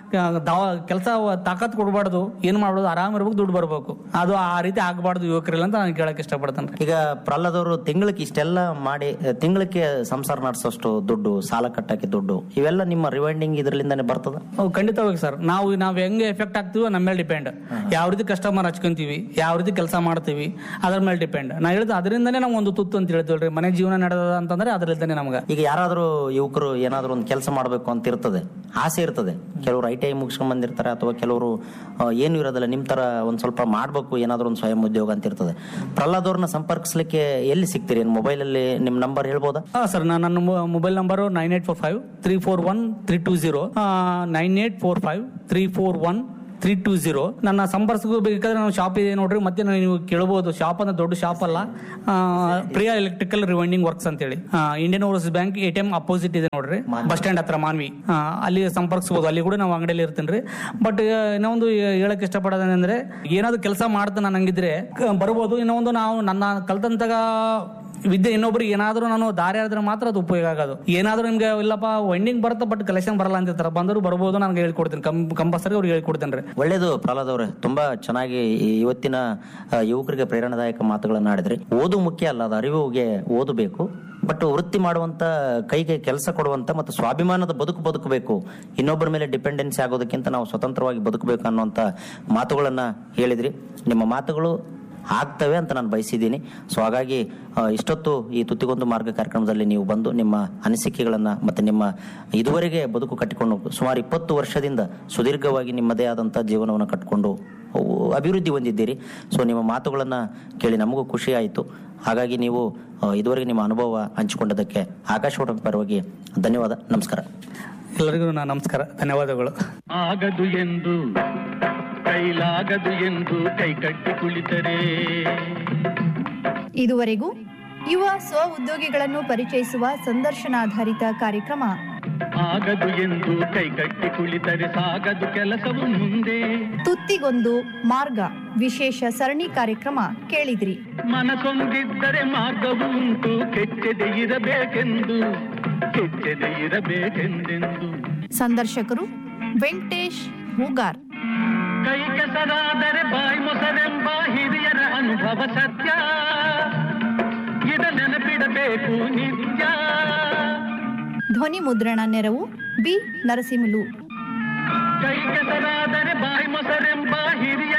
ಕೆಲಸ ತಾಕತ್ ಕೊಡ್ಬಾರ್ದು ಏನ್ ಮಾಡ್ಬೋದು ಆರಾಮ್ ಇರ್ಬೇಕು ದುಡ್ಡು ಬರ್ಬೇಕು ಅದು ಆ ರೀತಿ ಆಗ್ಬಾರ್ದು ಯುವಕರಿಲ್ಲ ಅಂತ ನಾನು ಕೇಳಕ್ ಇಷ್ಟಪಡ್ತೇನೆ ಈಗ ಪ್ರಹ್ಲಾದ್ ಅವರು ತಿಂಗಳಿಗೆ ಇಷ್ಟೆಲ್ಲ ಮಾಡಿ ತಿಂಗಳಿಗೆ ಸಂಸಾರ ನಡೆಸೋಷ್ಟು ದುಡ್ಡು ಸಾಲ ಕಟ್ಟಕ್ಕೆ ದುಡ್ಡು ಇವೆಲ್ಲ ನಿಮ್ಮ ರಿವೈಂಡಿಂಗ್ ಇದರಲ್ಲಿಂದಾನೆ ಬರ್ತದ ಅವು ಖಂಡಿತವಾಗಿ ಸರ್ ನಾವು ನಾವು ಹೆಂಗೆ ಎಫೆಕ್ಟ್ ಆಗ್ತೀವೋ ನಮ್ಮ ಮೇಲೆ ಡಿಪೆಂಡ್ ಯಾವ ರೀತಿ ಕಸ್ಟಮರ್ ಹಚ್ಕೊಂತೀವಿ ಯಾವ ರೀತಿ ಕೆಲಸ ಮಾಡ್ತೀವಿ ಅದ್ರ ಮೇಲೆ ಡಿಪೆಂಡ್ ನಾ ಹೇಳಿದ ಅದರಿಂದನೇ ನಾವು ಒಂದು ತುತ್ತು ಅಂತ ಹೇಳ್ತೀವಲ್ರಿ ಮನೆ ಜೀವನ ನಡೆದ ಅಂತಂದ್ರೆ ಅದರಿಂದನೇ ನಮ್ಗೆ ಈಗ ಯಾರಾದರೂ ಯುವಕರು ಏನಾದರೂ ಒಂದು ಕೆಲಸ ಮಾಡಬೇಕು ಅಂತ ಇರ್ತದೆ ಆಸೆ ಇರ್ತದೆ ಕೆಲವರು ಐ ಟಿ ಐ ಮುಗಿಸ್ಕೊಂಡ್ ಬಂದಿರ್ತಾರೆ ಅಥವಾ ಕೆಲವರು ಆ, ಏನು ಇರೋದಿಲ್ಲ ನಿಮ್ಮ ತರ ಒಂದು ಸ್ವಲ್ಪ ಮಾಡಬೇಕು ಏನಾದರೂ ಒಂದು ಸ್ವಯಂ ಉದ್ಯೋಗ ಅಂತ ಇರ್ತದೆ ಪ್ರಹ್ಲಾದ್ ಅವ್ರನ್ನ ಸಂಪರ್ಕಿಸ್ಲಿಕ್ಕೆ ಎಲ್ಲಿ ಸಿಗ್ತೀರಿ ಮೊಬೈಲಲ್ಲಿ ನಿಮ್ಮ ನಂಬರ್ ಹೇಳ್ಬೋದಾ ಹಾ ಸರ್ ನನ್ನ mobile number nine eight four five three four one three two zero nine eight four five three four one three two zero ನನ್ನ ಸಂಪರ್ಕ ಬೇಕಾದ್ರೆ ನಾನು ಶಾಪ್ ಇದೆ ನೋಡ್ರಿ ಮತ್ತೆ ನೀವು ಕೇಳಬಹುದು ಶಾಪ್ ಅಂದ್ರೆ ದೊಡ್ಡ ಶಾಪ್ ಅಲ್ಲ ಆ, ಪ್ರಿಯಾ ಎಲೆಕ್ಟ್ರಿಕಲ್ ರಿವೈಂಡಿಂಗ್ ವರ್ಕ್ಸ್ ಅಂತೇಳಿ ಆ, Indian overseas bank A T M opposite ಇದೆ ನೋಡ್ರಿ ಬಸ್ ಸ್ಟ್ಯಾಂಡ್ ಹತ್ರ ಮಾನ್ವಿ ಆ, ಅಲ್ಲಿ ಸಂಪರ್ಕಿಸಬಹುದು ಅಲ್ಲಿ ಕೂಡ ನಾವು ಅಂಗಡಿಯಲ್ಲಿ ಇರ್ತೀನಿ ರೀ ಬಟ್ ಇನ್ನೊಂದು ಹೇಳಕ್ ಇಷ್ಟಪಡೋದೇನೆಂದ್ರೆ ಏನಾದ್ರು ಕೆಲಸ ಮಾಡ್ತಾನೆ ನಂಗಿದ್ರೆ ಕ- ಬರ್ಬೋದು ಇನ್ನೊಂದು ನಾವು ನನ್ನ ಕಲ್ತಂತಾಗ ವಿದ್ಯೆ ಇನ್ನೊಬ್ರಿಗೆ ಏನಾದ್ರೂ ನಾನು ದಾರಿ ಆದ್ರೆ ಮಾತ್ರ ಅದು ಉಪಯೋಗ ಆಗೋದು ಏನಾದ್ರೂ ನಿಮ್ಗೆ ಇಲ್ಲಪ್ಪ ವೈಂಡಿಂಗ್ ಬರುತ್ತೆ ಬಟ್ ಕಲೆಕ್ಷನ್ ಬರಲ್ಲ ಅಂತಿರ್ತಾರೆ ಬಂದರು ಬರ್ಬೋದು ನನಗೆ ಹೇಳ್ಕೊಡ್ತೀನಿ ಕಂ ಕಂಪಲ್ಸರಿ ಅವ್ರಿಗೆ ಹೇಳ್ಕೊಡ್ತೀನಿ ರೀ ಒಳ್ಳೇದು ಪ್ರಹ್ಲಾದ್ ಅವರೇ ತುಂಬಾ ಚೆನ್ನಾಗಿ ಈ ಇವತ್ತಿನ ಆ, ಯುವಕರಿಗೆ ಪ್ರೇರಣಾದಾಯಕ ಮಾತುಗಳನ್ನ ಆಡಿದ್ರಿ ಓದು ಮುಖ್ಯ ಅಲ್ಲ ಅದು ಅರಿವಿಗೆ ಓದಬೇಕು ಬಟ್ ವೃತ್ತಿ ಮಾಡುವಂತ ಕೈಗೆ ಕೆಲಸ ಕೊಡುವಂತ ಮತ್ತು ಸ್ವಾಭಿಮಾನದ ಬದುಕು ಬದುಕಬೇಕು ಇನ್ನೊಬ್ಬರ ಮೇಲೆ ಡಿಪೆಂಡೆನ್ಸಿ ಆಗೋದಕ್ಕಿಂತ ನಾವು ಸ್ವತಂತ್ರವಾಗಿ ಬದುಕಬೇಕು ಅನ್ನುವಂತ ಮಾತುಗಳನ್ನ ಹೇಳಿದ್ರಿ ನಿಮ್ಮ ಮಾತುಗಳು ಆಗ್ತವೆ ಅಂತ ನಾನು ಬಯಸಿದ್ದೀನಿ ಸೊ ಹಾಗಾಗಿ ಆ, ಇಷ್ಟೊತ್ತು ಈ ತುತ್ತಿಗೊಂದು ಮಾರ್ಗ ಕಾರ್ಯಕ್ರಮದಲ್ಲಿ ನೀವು ಬಂದು ನಿಮ್ಮ ಅನಿಸಿಕೆಗಳನ್ನು ಮತ್ತು ನಿಮ್ಮ ಇದುವರೆಗೆ ಬದುಕು ಕಟ್ಟಿಕೊಂಡು ಸುಮಾರು ಇಪ್ಪತ್ತು ವರ್ಷದಿಂದ ಸುದೀರ್ಘವಾಗಿ ನಿಮ್ಮದೇ ಆದಂಥ ಜೀವನವನ್ನು ಕಟ್ಟಿಕೊಂಡು ಅವು ಅಭಿವೃದ್ಧಿ ಹೊಂದಿದ್ದೀರಿ ಸೊ ನಿಮ್ಮ ಮಾತುಗಳನ್ನು ಕೇಳಿ ನಮಗೂ ಖುಷಿ ಆಯಿತು ಹಾಗಾಗಿ ನೀವು ಆ, ಇದುವರೆಗೆ ನಿಮ್ಮ ಅನುಭವ ಹಂಚಿಕೊಂಡದಕ್ಕೆ ಆಕಾಶವಾಣಿ ಪರವಾಗಿ ಧನ್ಯವಾದ ನಮಸ್ಕಾರ ಎಲ್ಲರಿಗೂ ನಾ ನಮಸ್ಕಾರ ಧನ್ಯವಾದಗಳು ಆಗದು ಎಂದು ಕೈಲಾಗದು ಎಂದು ಕೈ ಕಟ್ಟಿ ಕುಳಿತರೆ ಇದುವರೆಗೂ ಯುವ ಸ್ವ ಉದ್ಯೋಗಿಗಳನ್ನು ಪರಿಚಯಿಸುವ ಸಂದರ್ಶನಾಧಾರಿತ ಕಾರ್ಯಕ್ರಮ ಆಗದು ಎಂದು ಕೈ ಕಟ್ಟಿ ಕುಳಿತರೆ ಸಾಗದು ಕೆಲಸವು ಮುಂದೆ ತುತ್ತಿಗೊಂದು ಮಾರ್ಗ ವಿಶೇಷ ಸರಣಿ ಕಾರ್ಯಕ್ರಮ ಕೇಳಿದ್ರಿ ಮನಸೊಂದಿದ್ದರೆ ಮಾರ್ಗವು ಉಂಟು ಕೆಚ್ಚದೆ ಇರಬೇಕೆಂದು ಕೆಚ್ಚದೆ ಇರಬೇಕೆಂದೆಂದು ಸಂದರ್ಶಕರು ವೆಂಕಟೇಶ್ ಹೂಗಾರ್ ಕೈ ಕೆಸರಾದರೆ ಬಾಯಿ ಮೊಸರೆಂಬ ಹಿರಿಯರ ಅನುಭವ ಸತ್ಯ ಇದ ನೆನಪಿಡಬೇಕು ನಿತ್ಯ ಧ್ವನಿ ಮುದ್ರಣ ನೆರವು ಬಿ ನರಸಿಂಹಲು ಕೈ ಕೆಸರಾದರೆ ಬಾಯಿ ಮೊಸರೆಂಬ ಹಿರಿಯ